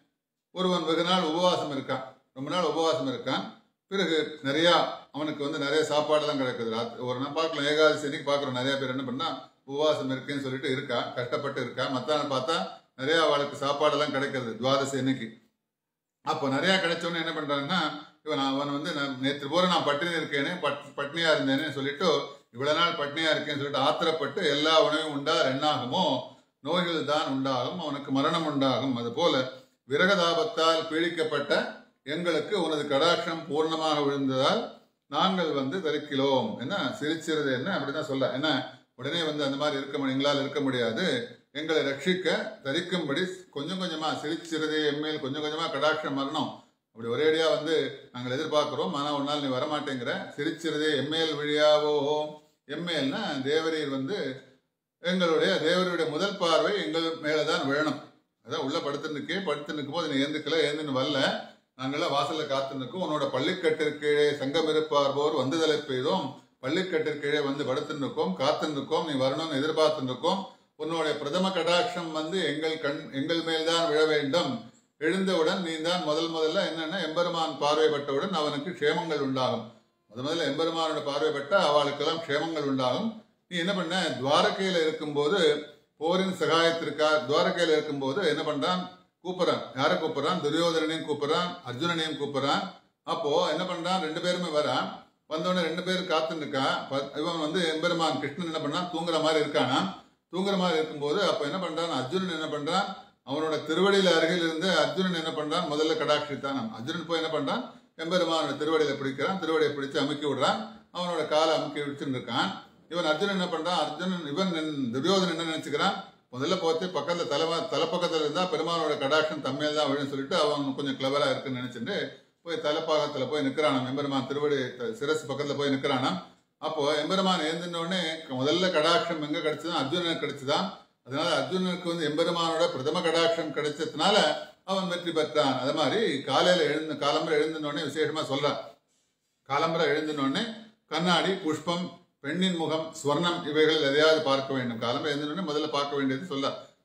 ஒருவன் வெகு நாள் உபவாசம் இருக்கான் ரொம்ப நாள் உபவாசம் இருக்கான் பிறகு நிறைய அவனுக்கு வந்து நிறைய சாப்பாடெல்லாம் கிடைக்குது ராத்- ஒரு நாள் பார்க்கலாம் ஏகாதசி அன்னைக்கு பார்க்குறோம் நிறைய பேர் என்ன பண்ணா உபவாசம் இருக்குன்னு சொல்லிட்டு இருக்கா கஷ்டப்பட்டு இருக்கா மத்த நாள் பார்த்தா நிறைய அவளுக்கு சாப்பாடெல்லாம் கிடைக்கிறது துவாதசி அன்னைக்கு அப்போ நிறைய கிடைச்சோன்னு என்ன பண்றாங்கன்னா இவன் அவன் வந்து நான் நேற்று பூரா நான் பட்டினி இருக்கேனே பட் பட்னியா இருந்தேனே சொல்லிட்டு இவ்வளவு நாள் பட்னியா இருக்கேன்னு சொல்லிட்டு ஆத்திரப்பட்டு எல்லா உணவும் உண்டார் என்னாகுமோ நோய்கள் தான் உண்டாகும் அவனுக்கு மரணம் உண்டாகும் அதுபோல விரகதாபத்தால் பீடிக்கப்பட்ட எங்களுக்கு உனது கடாட்சம் பூர்ணமாக விழுந்ததால் நாங்கள் வந்து தரிக்கிறோம் என்ன சிரிச்சிறது என்ன அப்படிதான் சொல்ல என்ன உடனே வந்து அந்த மாதிரி இருக்க முடியும் எங்களால் இருக்க முடியாது எங்களை ரட்சிக்க தரிக்கும்படி கொஞ்சம் கொஞ்சமா சிரிச்சிறதே எம்மேல் கொஞ்சம் கொஞ்சமா கடாட்சம் வரணும் அப்படி ஒரேடியா வந்து நாங்கள் எதிர்பார்க்கிறோம் ஆனா ஒரு நாள் நீ வரமாட்டேங்கிற சிரிச்சிறதே எம்மேல் விழியாவோ எம்மேல்னா தேவரீர் வந்து எங்களுடைய தேவருடைய முதல் பார்வை எங்கள் மேலதான் விழணும் அதான் உள்ள படுத்துனுக்கே படுத்து நிற்கும் போது நீ ஏந்துக்கல ஏந்துன்னு வரல நாங்கெல்லாம் வாசல்ல காத்து நிற்கும் உன்னோட பள்ளிக்கட்டிற்கீழே சங்கம் இருப்பார் போர் வந்துதலை பெய்தோம் பள்ளிக்கட்டிற்கீழே வந்து படுத்து நிற்கும் காத்து நிற்கும் நீ வரணும்னு எதிர்பார்த்து நிற்கும் உன்னுடைய பிரதம கடாட்சம் வந்து எங்கள் கண் எங்கள் மேல்தான் விழ வேண்டும் எழுந்தவுடன் நீ தான் முதல் முதல்ல என்னன்னா எம்பெருமான் பார்வைப்பட்டவுடன் அவனுக்கு க்ஷேமங்கள் உண்டாகும் முத முதல்ல எம்பெருமானோட பார்வைப்பட்ட அவளுக்கெல்லாம் க்ஷேமங்கள் உண்டாகும் நீ என்ன பண்ண துவாரகையில இருக்கும்போது போரின் சகாயத்திற்கா துவாரகையில இருக்கும்போது என்ன பண்றான் கூப்பிடுறான் யாரை கூப்பிடுறான் துரியோதனனையும் கூப்பிடுறான் அர்ஜுனனையும் கூப்பிடுறான் அப்போ என்ன பண்றான் ரெண்டு பேருமே வரான் வந்தோடனே ரெண்டு பேரும் காத்து நிற்கான் ப- இவன் வந்து எம்பெருமான் கிருஷ்ணன் என்ன பண்ணான் தூங்குற மாதிரி இருக்கானா தூங்குற மாதிரி இருக்கும்போது அப்ப என்ன பண்றான் அர்ஜுனன் என்ன பண்றான் அவனோட திருவடியில அருகில் இருந்து அர்ஜுனன் என்ன பண்றான் முதல்ல கடாட்சித்தான் அர்ஜுனன் போய் என்ன பண்றான் எம்பெருமானோட திருவடியில பிடிக்கிறான் திருவடியை பிடிச்சு அமுக்கி விடுறான் அவனோட காலை அமுக்கி விட்டுன்னு இருக்கான் இவன் அர்ஜுனன் என்ன பண்றான் அர்ஜுனன் இவன் நின்- துரியோதனன் என்ன நினைச்சுக்கிறான் முதல்ல போத்து பக்கத்துல தலை தலைப்பக்கத்துல இருந்தா பெருமானோட கடாட்சம் தம்மையில் தான் விழுன்னு சொல்லிட்டு அவன் கொஞ்சம் கிளவரா இருக்குன்னு நினைச்சிட்டு போய் தலைப்பாகத்துல போய் நிக்கிறானாம் எம்பெருமான் திருவடி த- சிரசு பக்கத்துல போய் நிக்கிறானாம் அப்போ எம்பெருமான் எழுந்தின உடனே உடனே கடாட்சம் எங்க கிடைச்சதுன்னா அர்ஜுனனுக்கு கிடைச்சுதான் அதனால அர்ஜுனனுக்கு வந்து எம்பெருமானோட பிரதம கடாட்சம் கிடைச்சதுனால அவன் வெற்றி பெற்றான் அது மாதிரி காலையில எழுந்து காலம்பரை எழுந்தின உடனே விசேஷமா சொல்றான் காலம்பரை எழுந்தின உடனே கண்ணாடி புஷ்பம் பெண்ணின் முகம் ஸ்வர்ணம் இவைகள் எதையாவது பார்க்க வேண்டும் காலம்பரை எழுந்தின உடனே முதல்ல பார்க்க வேண்டியது சொல்ல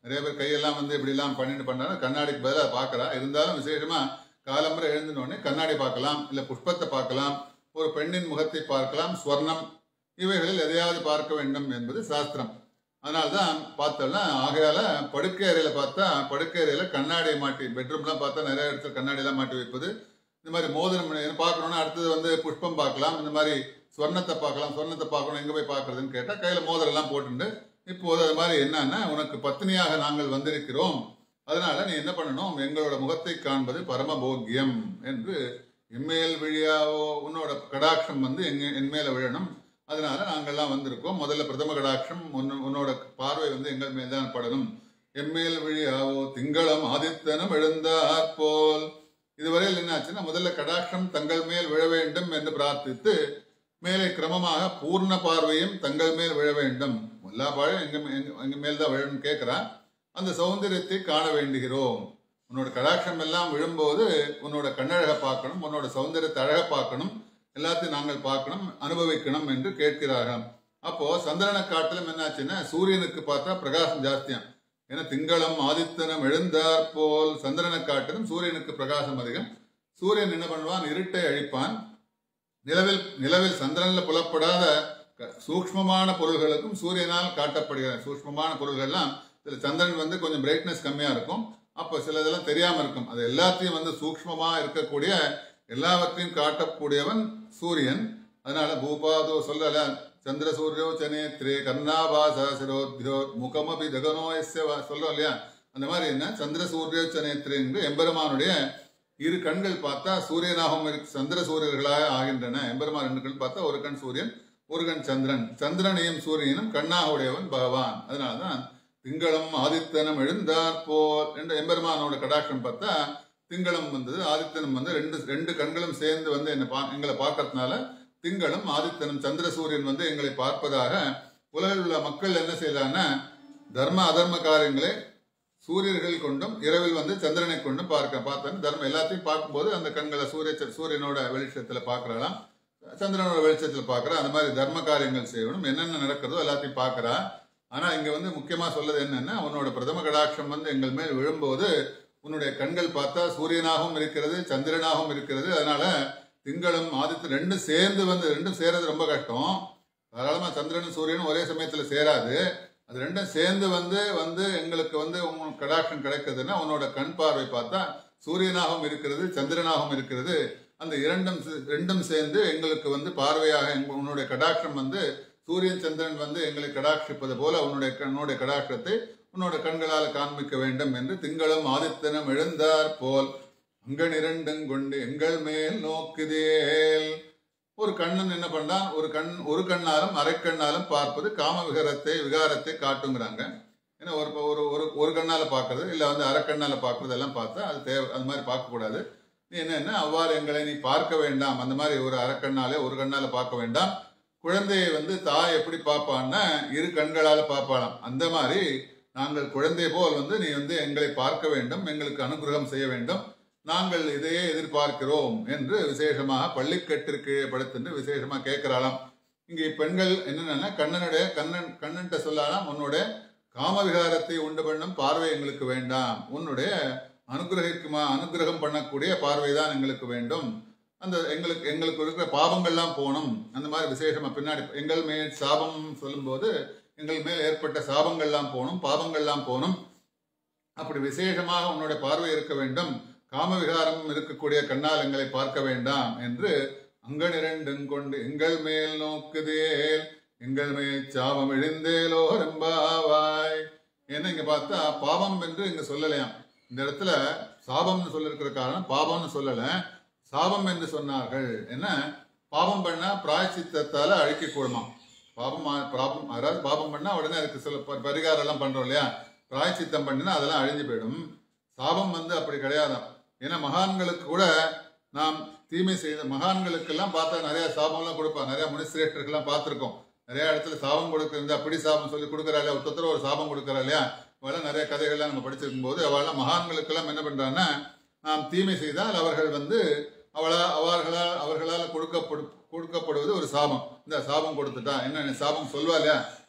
நிறைய பேர் கையெல்லாம் வந்து இப்படி எல்லாம் பண்ணிட்டு பண்ணாலும் கண்ணாடிக்கு பதிலாக பார்க்கறா இருந்தாலும் விசேஷமா காலம்பரை எழுந்தின உடனே கண்ணாடி பார்க்கலாம் இல்ல புஷ்பத்தை பார்க்கலாம் ஒரு பெண்ணின் முகத்தை பார்க்கலாம் ஸ்வர்ணம் இவைகளில் எதையாவது பார்க்க வேண்டும் என்பது சாஸ்திரம் அதனால்தான் பார்த்தோம்னா ஆகையால படுக்கை அறையில பார்த்தா படுக்கை அறையில கண்ணாடியை மாட்டி பெட்ரூம்லாம் பார்த்தா நிறைய இடத்துல கண்ணாடி எல்லாம் மாட்டி வைப்பது இந்த மாதிரி மோதிரம் பார்க்கணும்னா அடுத்தது வந்து புஷ்பம் பார்க்கலாம் இந்த மாதிரி ஸ்வர்ணத்தை பார்க்கலாம் ஸ்வர்ணத்தை பார்க்கணும் எங்க போய் பார்க்கறதுன்னு கேட்டா கையில மோதிரம் எல்லாம் போட்டுண்டு இப்போது அது மாதிரி என்னன்னா உனக்கு பத்னியாக நாங்கள் வந்திருக்கிறோம் அதனால நீ என்ன பண்ணணும் எங்களோட முகத்தை காண்பது பரமபோக்கியம் என்று எம்மேல் விழியாவோ உன்னோட கடாட்சம் வந்து எங்க என் மேல விழணும் அதனால நாங்கள்லாம் வந்திருக்கோம் முதல்ல பிரதம கடாட்சம் உன்னு- உன்னோட பார்வை வந்து எங்கள் மேல் தான் படணும் எம்மேல் விழியாவோ திங்களம் ஆதித்தனம் எழுந்தாற் போல் இதுவரையில் என்னாச்சுன்னா முதல்ல கடாட்சம் தங்கள் மேல் விழ வேண்டும் என்று பிரார்த்தித்து மேலே கிரமமாக பூர்ண பார்வையும் தங்கள் மேல் விழ வேண்டும் எல்லா பாழும் எங்க எங்க- எங்க மேல் தான் விழணும்னு கேட்கிறான் அந்த சௌந்தரியத்தை காண வேண்டுகிறோம் உன்னோட கடாட்சம் எல்லாம் விழும்போது உன்னோட கண்ணழக பார்க்கணும் உன்னோட சௌந்தரியத்தை அழக பார்க்கணும் எல்லாத்தையும் நாங்கள் பார்க்கணும் அனுபவிக்கணும் என்று கேட்கிறார்கள் அப்போ சந்திரனை காட்டிலும் என்னாச்சுன்னா சூரியனுக்கு பார்த்தா பிரகாசம் ஜாஸ்தியாம் ஏன்னா திங்களம் ஆதித்தனம் எழுந்தாற் போல் சந்திரனை காட்டிலும் சூரியனுக்கு பிரகாசம் அதிகம் சூரியன் என்ன பண்ணுவான் இருட்டை அழிப்பான் நிலவில் நிலவில் சந்திரன்ல புலப்படாத க- சூக்ஷ்மமான பொருள்களுக்கும் சூரியனால் காட்டப்படுகிற சூக்ஷ்மமான பொருள்கள்லாம் இதுல சந்திரன் வந்து கொஞ்சம் பிரைட்னஸ் கம்மியா இருக்கும் அப்போ சிலதெல்லாம் தெரியாம இருக்கும் அது எல்லாத்தையும் வந்து சூக்ஷ்மமா இருக்கக்கூடிய எல்லாவற்றையும் காட்டக்கூடியவன் சூரியன் அதனால பூபாதோ சொல்லல சந்திர சூரியோ சனேத்ரே கர்ணாபாச சிரோத்யோ முகமபி ஜகனோ எஸ்ய வா- சொல்றோம் இல்லையா அந்த மாதிரி என்ன சந்திர சூரியோ சனேத்ரே என்று எம்பெருமானுடைய இரு கண்கள் பார்த்தா சூரியனாகவும் இருக்கு சந்திர சூரியர்களாக ஆகின்றன எம்பெருமான் ரெண்டு கண் பார்த்தா ஒரு கண் சூரியன் ஒரு கண் சந்திரன் சந்திரனையும் சூரியனும் கண்ணாக உடையவன் பகவான் அதனாலதான் திங்களம் ஆதித்தனம் எழுந்தார் போல் என்ற எம்பெருமானோட கடாட்சம் பார்த்தா திங்களம் வந்தது ஆதித்தனம் வந்து ரெண்டு ரெண்டு கண்களும் சேர்ந்து வந்து என்ன பா எங்களை பார்க்கறதுனால திங்களும் ஆதித்தனம் சந்திர சூரியன் வந்து எங்களை பார்ப்பதாக உலகில் உள்ள மக்கள் என்ன செய்யலான்னா தர்ம அதர்ம காரியங்களை சூரியர்கள் கொண்டும் இரவில் வந்து சந்திரனை கொண்டும் பார்க்க பார்த்தேன் தர்மம் எல்லாத்தையும் பார்க்கும்போது அந்த கண்களை சூரிய சூரியனோட வெளிச்சத்துல பார்க்கறலாம் சந்திரனோட வெளிச்சத்துல பார்க்கறா அந்த மாதிரி தர்ம காரியங்கள் செய்யணும் என்னென்ன நடக்கிறதோ எல்லாத்தையும் பார்க்கறா ஆனா இங்க வந்து முக்கியமா சொல்றது என்னன்னா உன்னோட பிரதம கடாட்சம் வந்து எங்கள் மேல் விழும்போது உன்னுடைய கண்கள் பார்த்தா சூரியனாகவும் இருக்கிறது சந்திரனாகவும் இருக்கிறது அதனால திங்களும் ஆதித்து ரெண்டும் சேர்ந்து வந்து ரெண்டும் சேர்றது ரொம்ப கஷ்டம் தாராளமா சந்திரனும் சூரியனும் ஒரே சமயத்துல சேராது அது ரெண்டும் சேர்ந்து வந்து வந்து எங்களுக்கு வந்து உன் கடாட்சம் கிடைக்குதுன்னா உன்னோட கண் பார்வை பார்த்தா சூரியனாகவும் இருக்கிறது சந்திரனாகவும் இருக்கிறது அந்த இரண்டும் சே- ரெண்டும் சேர்ந்து எங்களுக்கு வந்து பார்வையாக எங்க- உன்னுடைய கடாட்சம் வந்து சூரியன் சந்திரன் வந்து எங்களை கடாட்சிப்பது போல உன்னுடைய கண்ணுடைய கடாட்சத்தை உன்னோட கண்களால் காண்பிக்க வேண்டும் என்று திங்களும் ஆதித்தனம் எழுந்தார் போல் அங்கன் இரண்டும் கொண்டு எங்கள் மேல் நோக்குதேல் ஒரு கண்ணன் என்ன பண்றான் ஒரு கண் ஒரு கண்ணாலும் அரைக்கண்ணாலும் பார்ப்பது காம விகாரத்தை விகாரத்தை காட்டுங்கிறாங்க ஏன்னா ஒரு ஒரு ஒரு ஒரு கண்ணால பார்க்கறது இல்ல வந்து அரைக்கண்ணால பார்க்கறது எல்லாம் பார்த்தா அது தேவை அது மாதிரி பார்க்க கூடாது நீ என்னன்னா அவ்வாறு எங்களை நீ பார்க்க வேண்டாம் அந்த மாதிரி ஒரு அரைக்கண்ணாலே ஒரு கண்ணால பார்க்க வேண்டாம் குழந்தையை வந்து தாய் எப்படி பார்ப்பான்னா இரு கண்களால பார்ப்பாளாம் அந்த மாதிரி நாங்கள் குழந்தை போல் வந்து நீ வந்து எங்களை பார்க்க வேண்டும் எங்களுக்கு அனுகிரகம் செய்ய வேண்டும் நாங்கள் இதையே எதிர்பார்க்கிறோம் என்று விசேஷமாக பள்ளிக்கட்டிற்கு படுத்துட்டு விசேஷமா கேட்கிறாளாம் இங்கே பெண்கள் என்னன்னா கண்ணனுடைய கண்ணன் கண்ணன்ட்ட சொல்லலாம் உன்னுடைய காமவிகாரத்தை உண்டு பண்ணும் பார்வை எங்களுக்கு வேண்டாம் உன்னுடைய அனுகிரகிக்குமா அனுகிரகம் பண்ணக்கூடிய பார்வை தான் எங்களுக்கு வேண்டும் அந்த எங்களுக்கு எங்களுக்கு இருக்கிற பாவங்கள்லாம் போகணும் அந்த மாதிரி விசேஷமா பின்னாடி எங்கள் மேல் சாபம் சொல்லும்போது எங்கள் மேல் ஏற்பட்ட சாபங்கள்லாம் போகணும் பாவங்கள்லாம் போகணும் அப்படி விசேஷமாக உன்னுடைய பார்வை இருக்க வேண்டும் காமவிகாரம் இருக்கக்கூடிய கண்ணால் எங்களை பார்க்க வேண்டாம் என்று அங்கன் இரண்டும் கொண்டு எங்கள் மேல் நோக்குதேல் எங்கள் மேல் சாபம் இழிந்தேலோ ரெம்பாவாய் ஏன்னா இங்க பார்த்தா பாவம் என்று இங்க சொல்லலையாம் இந்த இடத்துல சாபம்னு சொல்லிருக்கிற காரணம் பாவம்னு சொல்லல சாபம் என்று சொன்னார்கள் என்ன பாவம் பண்ணா பிராயச்சித்தத்தால அழிக்க கூடுமா பாபம் ஆ- பாபம் அதாவது பாபம் பண்ணா உடனே அதுக்கு சில ப- பரிகாரம் எல்லாம் பண்றோம் இல்லையா பிராயச்சித்தம் பண்ணினா அதெல்லாம் அழிஞ்சு போயிடும் சாபம் வந்து அப்படி கிடையாதாம் ஏன்னா மகான்களுக்கு கூட நாம் தீமை செய்த மகான்களுக்கெல்லாம் பார்த்தா நிறைய சாபம்லாம் கொடுப்பாங்க நிறைய முனிசிரேட்டர்கள்லாம் பார்த்துருக்கோம் நிறைய இடத்துல சாபம் கொடுக்கறது அப்படி சாபம் சொல்லி கொடுக்குறா இல்லையா ஒருத்தர் ஒரு சாபம் கொடுக்குறா இல்லையா அவெல்லாம் நிறைய கதைகள்லாம் நம்ம படிச்சிருக்கும் போது அவெல்லாம் மகான்களுக்கெல்லாம் என்ன பண்றாங்கன்னா நாம் தீமை செய்தால் அவர்கள் வந்து அவளா அவர்களால் அவர்களால் கொடுக்கப்படு கொடுக்கப்படுவது ஒரு சாபம் இந்த சாபம் கொடுத்துட்டா என்ன நீ சாபம் சொல்வா இல்லையா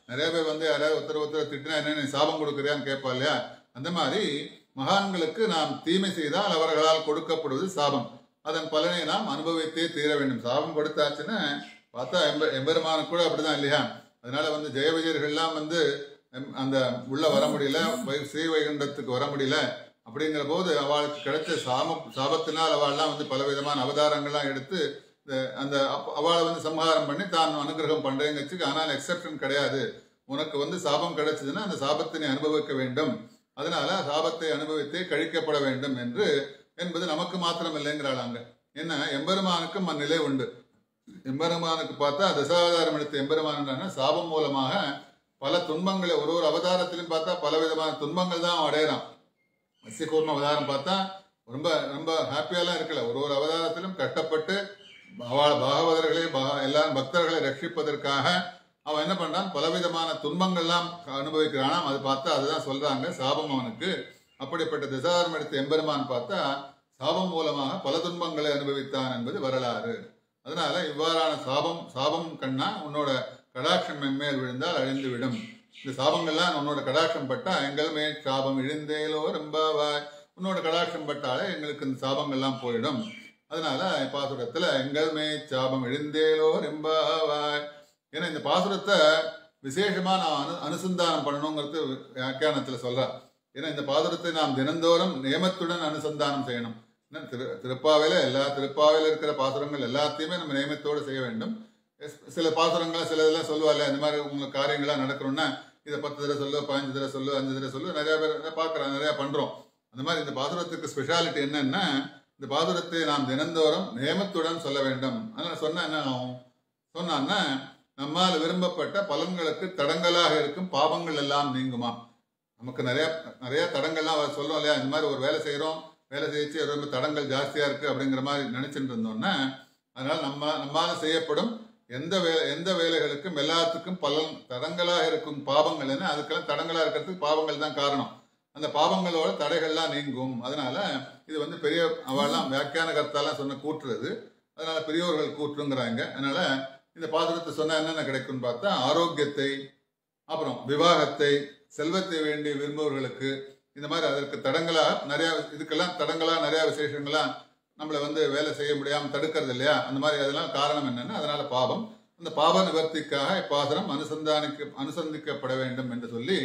நிறைய பேர் வந்து யாராவது ஒருத்தர் ஒருத்தர் திட்டினா என்ன நீ சாபம் கொடுக்குறியான்னு கேட்பா இல்லையா அந்த மாதிரி மகான்களுக்கு நாம் தீமை செய்தால் அவர்களால் கொடுக்கப்படுவது சாபம் அதன் பலனை நாம் அனுபவித்தே தீர வேண்டும் சாபம் கொடுத்தாச்சுன்னு பார்த்தா எம்ப எம்பெருமானுக்கு கூட அப்படிதான் இல்லையா அதனால வந்து ஜெய விஜயர்கள்லாம் வந்து எம்- அந்த உள்ள வர முடியல வை- ஸ்ரீ வைகுண்டத்துக்கு வர முடியல அப்படிங்கிற போது அவளுக்கு கிடைச்ச சாம சாபத்தினால் அவள்லாம் வந்து பலவிதமான அவதாரங்கள்லாம் எடுத்து இந்த- அந்த அப்ப- அவளை வந்து சம்ஹாரம் பண்ணி தான் அனுகிரகம் பண்றேங்கச்சுக்கு ஆனால் எக்ஸெப்ஷன் கிடையாது உனக்கு வந்து சாபம் கிடைச்சதுன்னா அந்த சாபத்தை நீ அனுபவிக்க வேண்டும் அதனால சாபத்தை அனுபவித்தே கழிக்கப்பட வேண்டும் என்று என்பது நமக்கு மாத்திரம் இல்லைங்கிறாள் அங்க என்ன எம்பெருமானுக்கும் அந்நிலை உண்டு எம்பெருமானுக்கு பார்த்தா தசாவதாரம் எடுத்த எம்பெருமான் சாபம் மூலமாக பல துன்பங்களை ஒரு ஒரு அவதாரத்திலும் பார்த்தா பல விதமான துன்பங்கள் தான் அவன் அடையறான் மத்ஸ்யகூர்ம அவதாரம் பார்த்தா ரொம்ப ரொம்ப ஹாப்பியாலாம் இருக்கல ஒரு ஒரு அவதாரத்திலும் கஷ்டப்பட்டு அவள் பாகவதர்களை பா- எல்லாரும் பக்தர்களை ரட்சிப்பதற்காக அவன் என்ன பண்றான் பலவிதமான துன்பங்கள்லாம் அனுபவிக்கிறானாம் அது பார்த்தா அதுதான் சொல்றாங்க சாபம் அவனுக்கு அப்படிப்பட்ட திசாரம் எடுத்த எம்பெருமான் பார்த்தா சாபம் மூலமாக பல துன்பங்களை அனுபவித்தான் என்பது வரலாறு அதனால இவ்வாறான சாபம் சாபம் கண்ணா உன்னோட கடாட்சம் எம்மேல் விழுந்தால் அழிந்து விடும் இந்த சாபங்கள்லாம் உன்னோட கடாட்சம் பட்டா எங்கள் மேல் சாபம் இழிந்தேலோ ரொம்பவாய் உன்னோட கடாட்சம் பட்டாலே எங்களுக்கு இந்த சாபங்கள்லாம் போயிடும் அதனால பாசுரத்துல எங்கள் மே சாபம் இழிந்தேலோ ரெம்பாவாய் ஏன்னா இந்த பாசுரத்தை விசேஷமா நான் அனு அனுசந்தானம் பண்ணணுங்கிறது வியாக்கியானத்துல சொல்றேன் ஏன்னா இந்த பாசுரத்தை நாம் தினந்தோறும் நியமத்துடன் அனுசந்தானம் செய்யணும் ஏன்னா திரு திருப்பாவையில எல்லா திருப்பாவையில இருக்கிற பாசுரங்கள் எல்லாத்தையுமே நம்ம நியமத்தோடு செய்ய வேண்டும் எஸ்- சில பாசுரங்கள் சில இதெல்லாம் சொல்லுவாங்க இந்த மாதிரி உங்களுக்கு காரியங்கள்லாம் நடக்கணும்னா இதை பத்து தடவை சொல்லு பதினஞ்சு தடவை சொல்லு அஞ்சு தடவை சொல்லு நிறைய பேர் பார்க்குறோம் நிறைய பண்றோம் அந்த மாதிரி இந்த பாசுரத்துக்கு ஸ்பெஷாலிட்டி என்னன்னா இந்த பாசுரத்தை நாம் தினந்தோறும் நியமத்துடன் சொல்ல வேண்டும் அதனால சொன்னா என்ன ஆகும் சொன்னான்னா நம்மால் விரும்பப்பட்ட பலன்களுக்கு தடங்கலாக இருக்கும் பாவங்கள் எல்லாம் நீங்குமா நமக்கு நிறைய நிறைய தடங்கள்லாம் அவர் சொல்றோம் இல்லையா இந்த மாதிரி ஒரு வேலை செய்றோம் வேலை செய்யச்சு ரொம்ப தடங்கள் ஜாஸ்தியா இருக்கு அப்படிங்கிற மாதிரி நினைச்சிட்டு இருந்தோம்னா அதனால நம்ம நம்மால செய்யப்படும் எந்த வே எந்த வேலைகளுக்கும் எல்லாத்துக்கும் பலன் தடங்களாக இருக்கும் பாவங்கள் என்ன அதுக்கெல்லாம் தடங்களா இருக்கிறதுக்கு பாவங்கள் தான் காரணம் அந்த பாவங்களோட தடைகள்லாம் நீங்கும் அதனால இது வந்து பெரிய அவெல்லாம் வியாக்கியான கர்த்தாலாம் சொன்ன கூற்றுறது அதனால பெரியோர்கள் கூற்றுங்கிறாங்க அதனால இந்த பாசுரத்தை சொன்னா என்னென்ன கிடைக்கும்னு பார்த்தா ஆரோக்கியத்தை அப்புறம் விவாகத்தை செல்வத்தை வேண்டி விரும்புபவர்களுக்கு இந்த மாதிரி அதற்கு தடங்களா நிறைய இதுக்கெல்லாம் தடங்களா நிறைய விசேஷங்களா நம்மளை வந்து வேலை செய்ய முடியாம தடுக்கிறது இல்லையா அந்த மாதிரி அதெல்லாம் காரணம் என்னன்னா அதனால பாவம் அந்த பாவ நிவர்த்திக்காக இப்பாசுரம் அனுசந்தானிக்க அனுசந்திக்கப்பட வேண்டும் என்று சொல்லி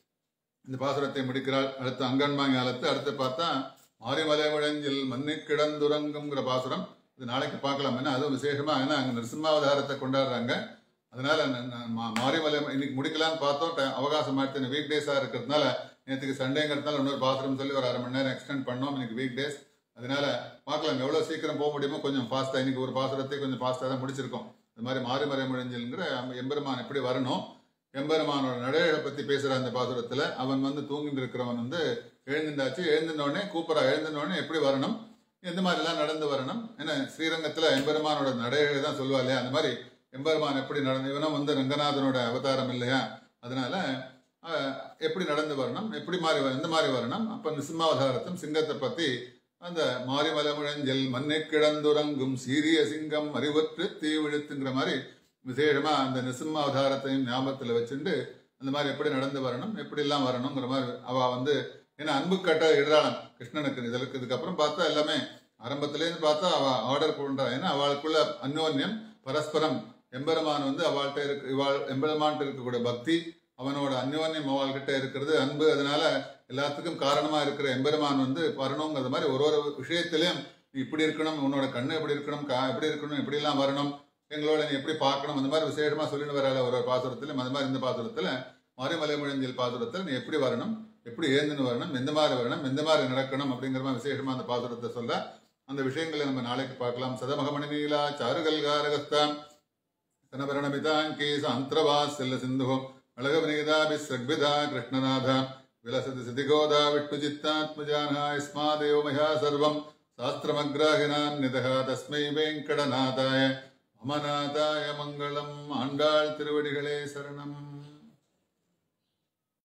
இந்த பாசுரத்தை முடிக்கிறாள் அடுத்து அங்கன்மாங்காலத்து அடுத்து பார்த்தா மாரிமலை முழஞ்சில் மண்ணி கிடந்துறங்குங்கிற பாசுரம் இது நாளைக்கு பார்க்கலாம் ஏன்னா அதுவும் விசேஷமா ஏன்னா அங்க நரசிம்மாவதாரத்தை கொண்டாடுறாங்க அதனால ந- ந- மா- மாரிமலை இன்னைக்கு முடிக்கலாம்னு பார்த்தோம் ட- அவகாசம் ஆயிடுச்சு வீக் டேஸா இருக்கிறதுனால நேற்றுக்கு சண்டேங்கிறதுனால இன்னொரு பாத்ரூம் சொல்லி ஒரு அரை மணி நேரம் எக்ஸ்டெண்ட் பண்ணோம் இன்னைக்கு வீக் டேஸ் அதனால பார்க்கலாம் எவ்வளவு சீக்கிரம் போக முடியுமோ கொஞ்சம் ஃபாஸ்டா இன்னைக்கு ஒரு பாசுரத்தை கொஞ்சம் ஃபாஸ்டா தான் முடிச்சிருக்கோம் இந்த மாதிரி மாரிமலை முழஞ்சில்ங்கிற எம்பெருமான் எப்படி வரணும் எம்பெருமானோட நடையை பத்தி பேசுற அந்த பாசுரத்துல அவன் வந்து தூங்கிட்டு இருக்கிறவன் வந்து எழுந்துட்டாச்சு எழுந்தின உடனே கூப்பரா எழுந்தின உடனே எப்படி வரணும் எந்த மாதிரி எல்லாம் நடந்து வரணும் ஏன்னா ஸ்ரீரங்கத்துல எம்பெருமானோட நடையை தான் சொல்லுவா இல்லையா அந்த மாதிரி எம்பெருமான் எப்படி நடந்து இவனும் வந்து ரங்கநாதனோட அவதாரம் இல்லையா அதனால அஹ், எப்படி நடந்து வரணும் எப்படி மாதிரி வ- எந்த மாதிரி வரணும் அப்ப நிசிம்மாவதாரத்தும் சிங்கத்தை பத்தி அந்த மாரிமலை முழஞ்சல் மண்ணை கிடந்துறங்கும் சீரிய சிங்கம் அறிவற்று தீவிழுத்துங்கிற மாதிரி விசேஷமா அந்த நிசிம்ம அவதாரத்தையும் ஞாபகத்துல வச்சுட்டு அந்த மாதிரி எப்படி நடந்து வரணும் எப்படி எல்லாம் வரணுங்கிற மாதிரி அவ வந்து ஏன்னா அன்பு கட்ட இடுறாளாம் கிருஷ்ணனுக்கு இதற்கு இதுக்கப்புறம் பார்த்தா எல்லாமே ஆரம்பத்திலேருந்து பார்த்தா அவ ஆர்டர் பண்றா ஏன்னா அவளுக்குள்ள அந்யோன்யம் பரஸ்பரம் எம்பெருமான் வந்து அவள்கிட்ட இருக்கு இவாள் எம்பெருமான்கிட்ட இருக்கக்கூடிய பக்தி அவனோட அந்யோன்யம் அவள்கிட்ட இருக்கிறது அன்பு அதனால எல்லாத்துக்கும் காரணமா இருக்கிற எம்பெருமான் வந்து வரணுங்கிறது மாதிரி ஒரு ஒரு விஷயத்திலையும் நீ இப்படி இருக்கணும் உன்னோட கண்ணு எப்படி இருக்கணும் கா எப்படி இருக்கணும் எப்படி எல்லாம் வரணும் எங்களோட நீ எப்படி பார்க்கணும் அந்த மாதிரி விசேஷமா சொல்லிட்டு வரால ஒரு ஒரு பாசுரத்திலும் அந்த மாதிரி இந்த பாசுரத்துல மறைமலை முழஞ்சில் பாசுரத்தில் நீ எப்படி வரணும் எப்படி ஏந்துன்னு வரணும் எந்த மாதிரி வரணும் எந்த மாதிரி நடக்கணும் அப்படிங்கிற மாதிரி விசேஷமா அந்த பாசுரத்தை சொல்ல அந்த விஷயங்களை நம்ம நாளைக்கு பார்க்கலாம் சதமகமணி நீலா சாருகல்காரகஸ்தாம் சனபரணமிதாங்கி சாந்திரவாசல்ல சிந்து அழகவனீதாபி சக்விதா கிருஷ்ணநாதா விலசதி சிதிகோதா விட்டுஜித்தாத்மஜானா இஸ்மாதேவ மயா சர்வம் சாஸ்திரமக்ராஹினான் நிதகா தஸ்மை வெங்கடநாதாய மமநாதாய மங்களம் ஆண்டாள் திருவடிகளே சரணம்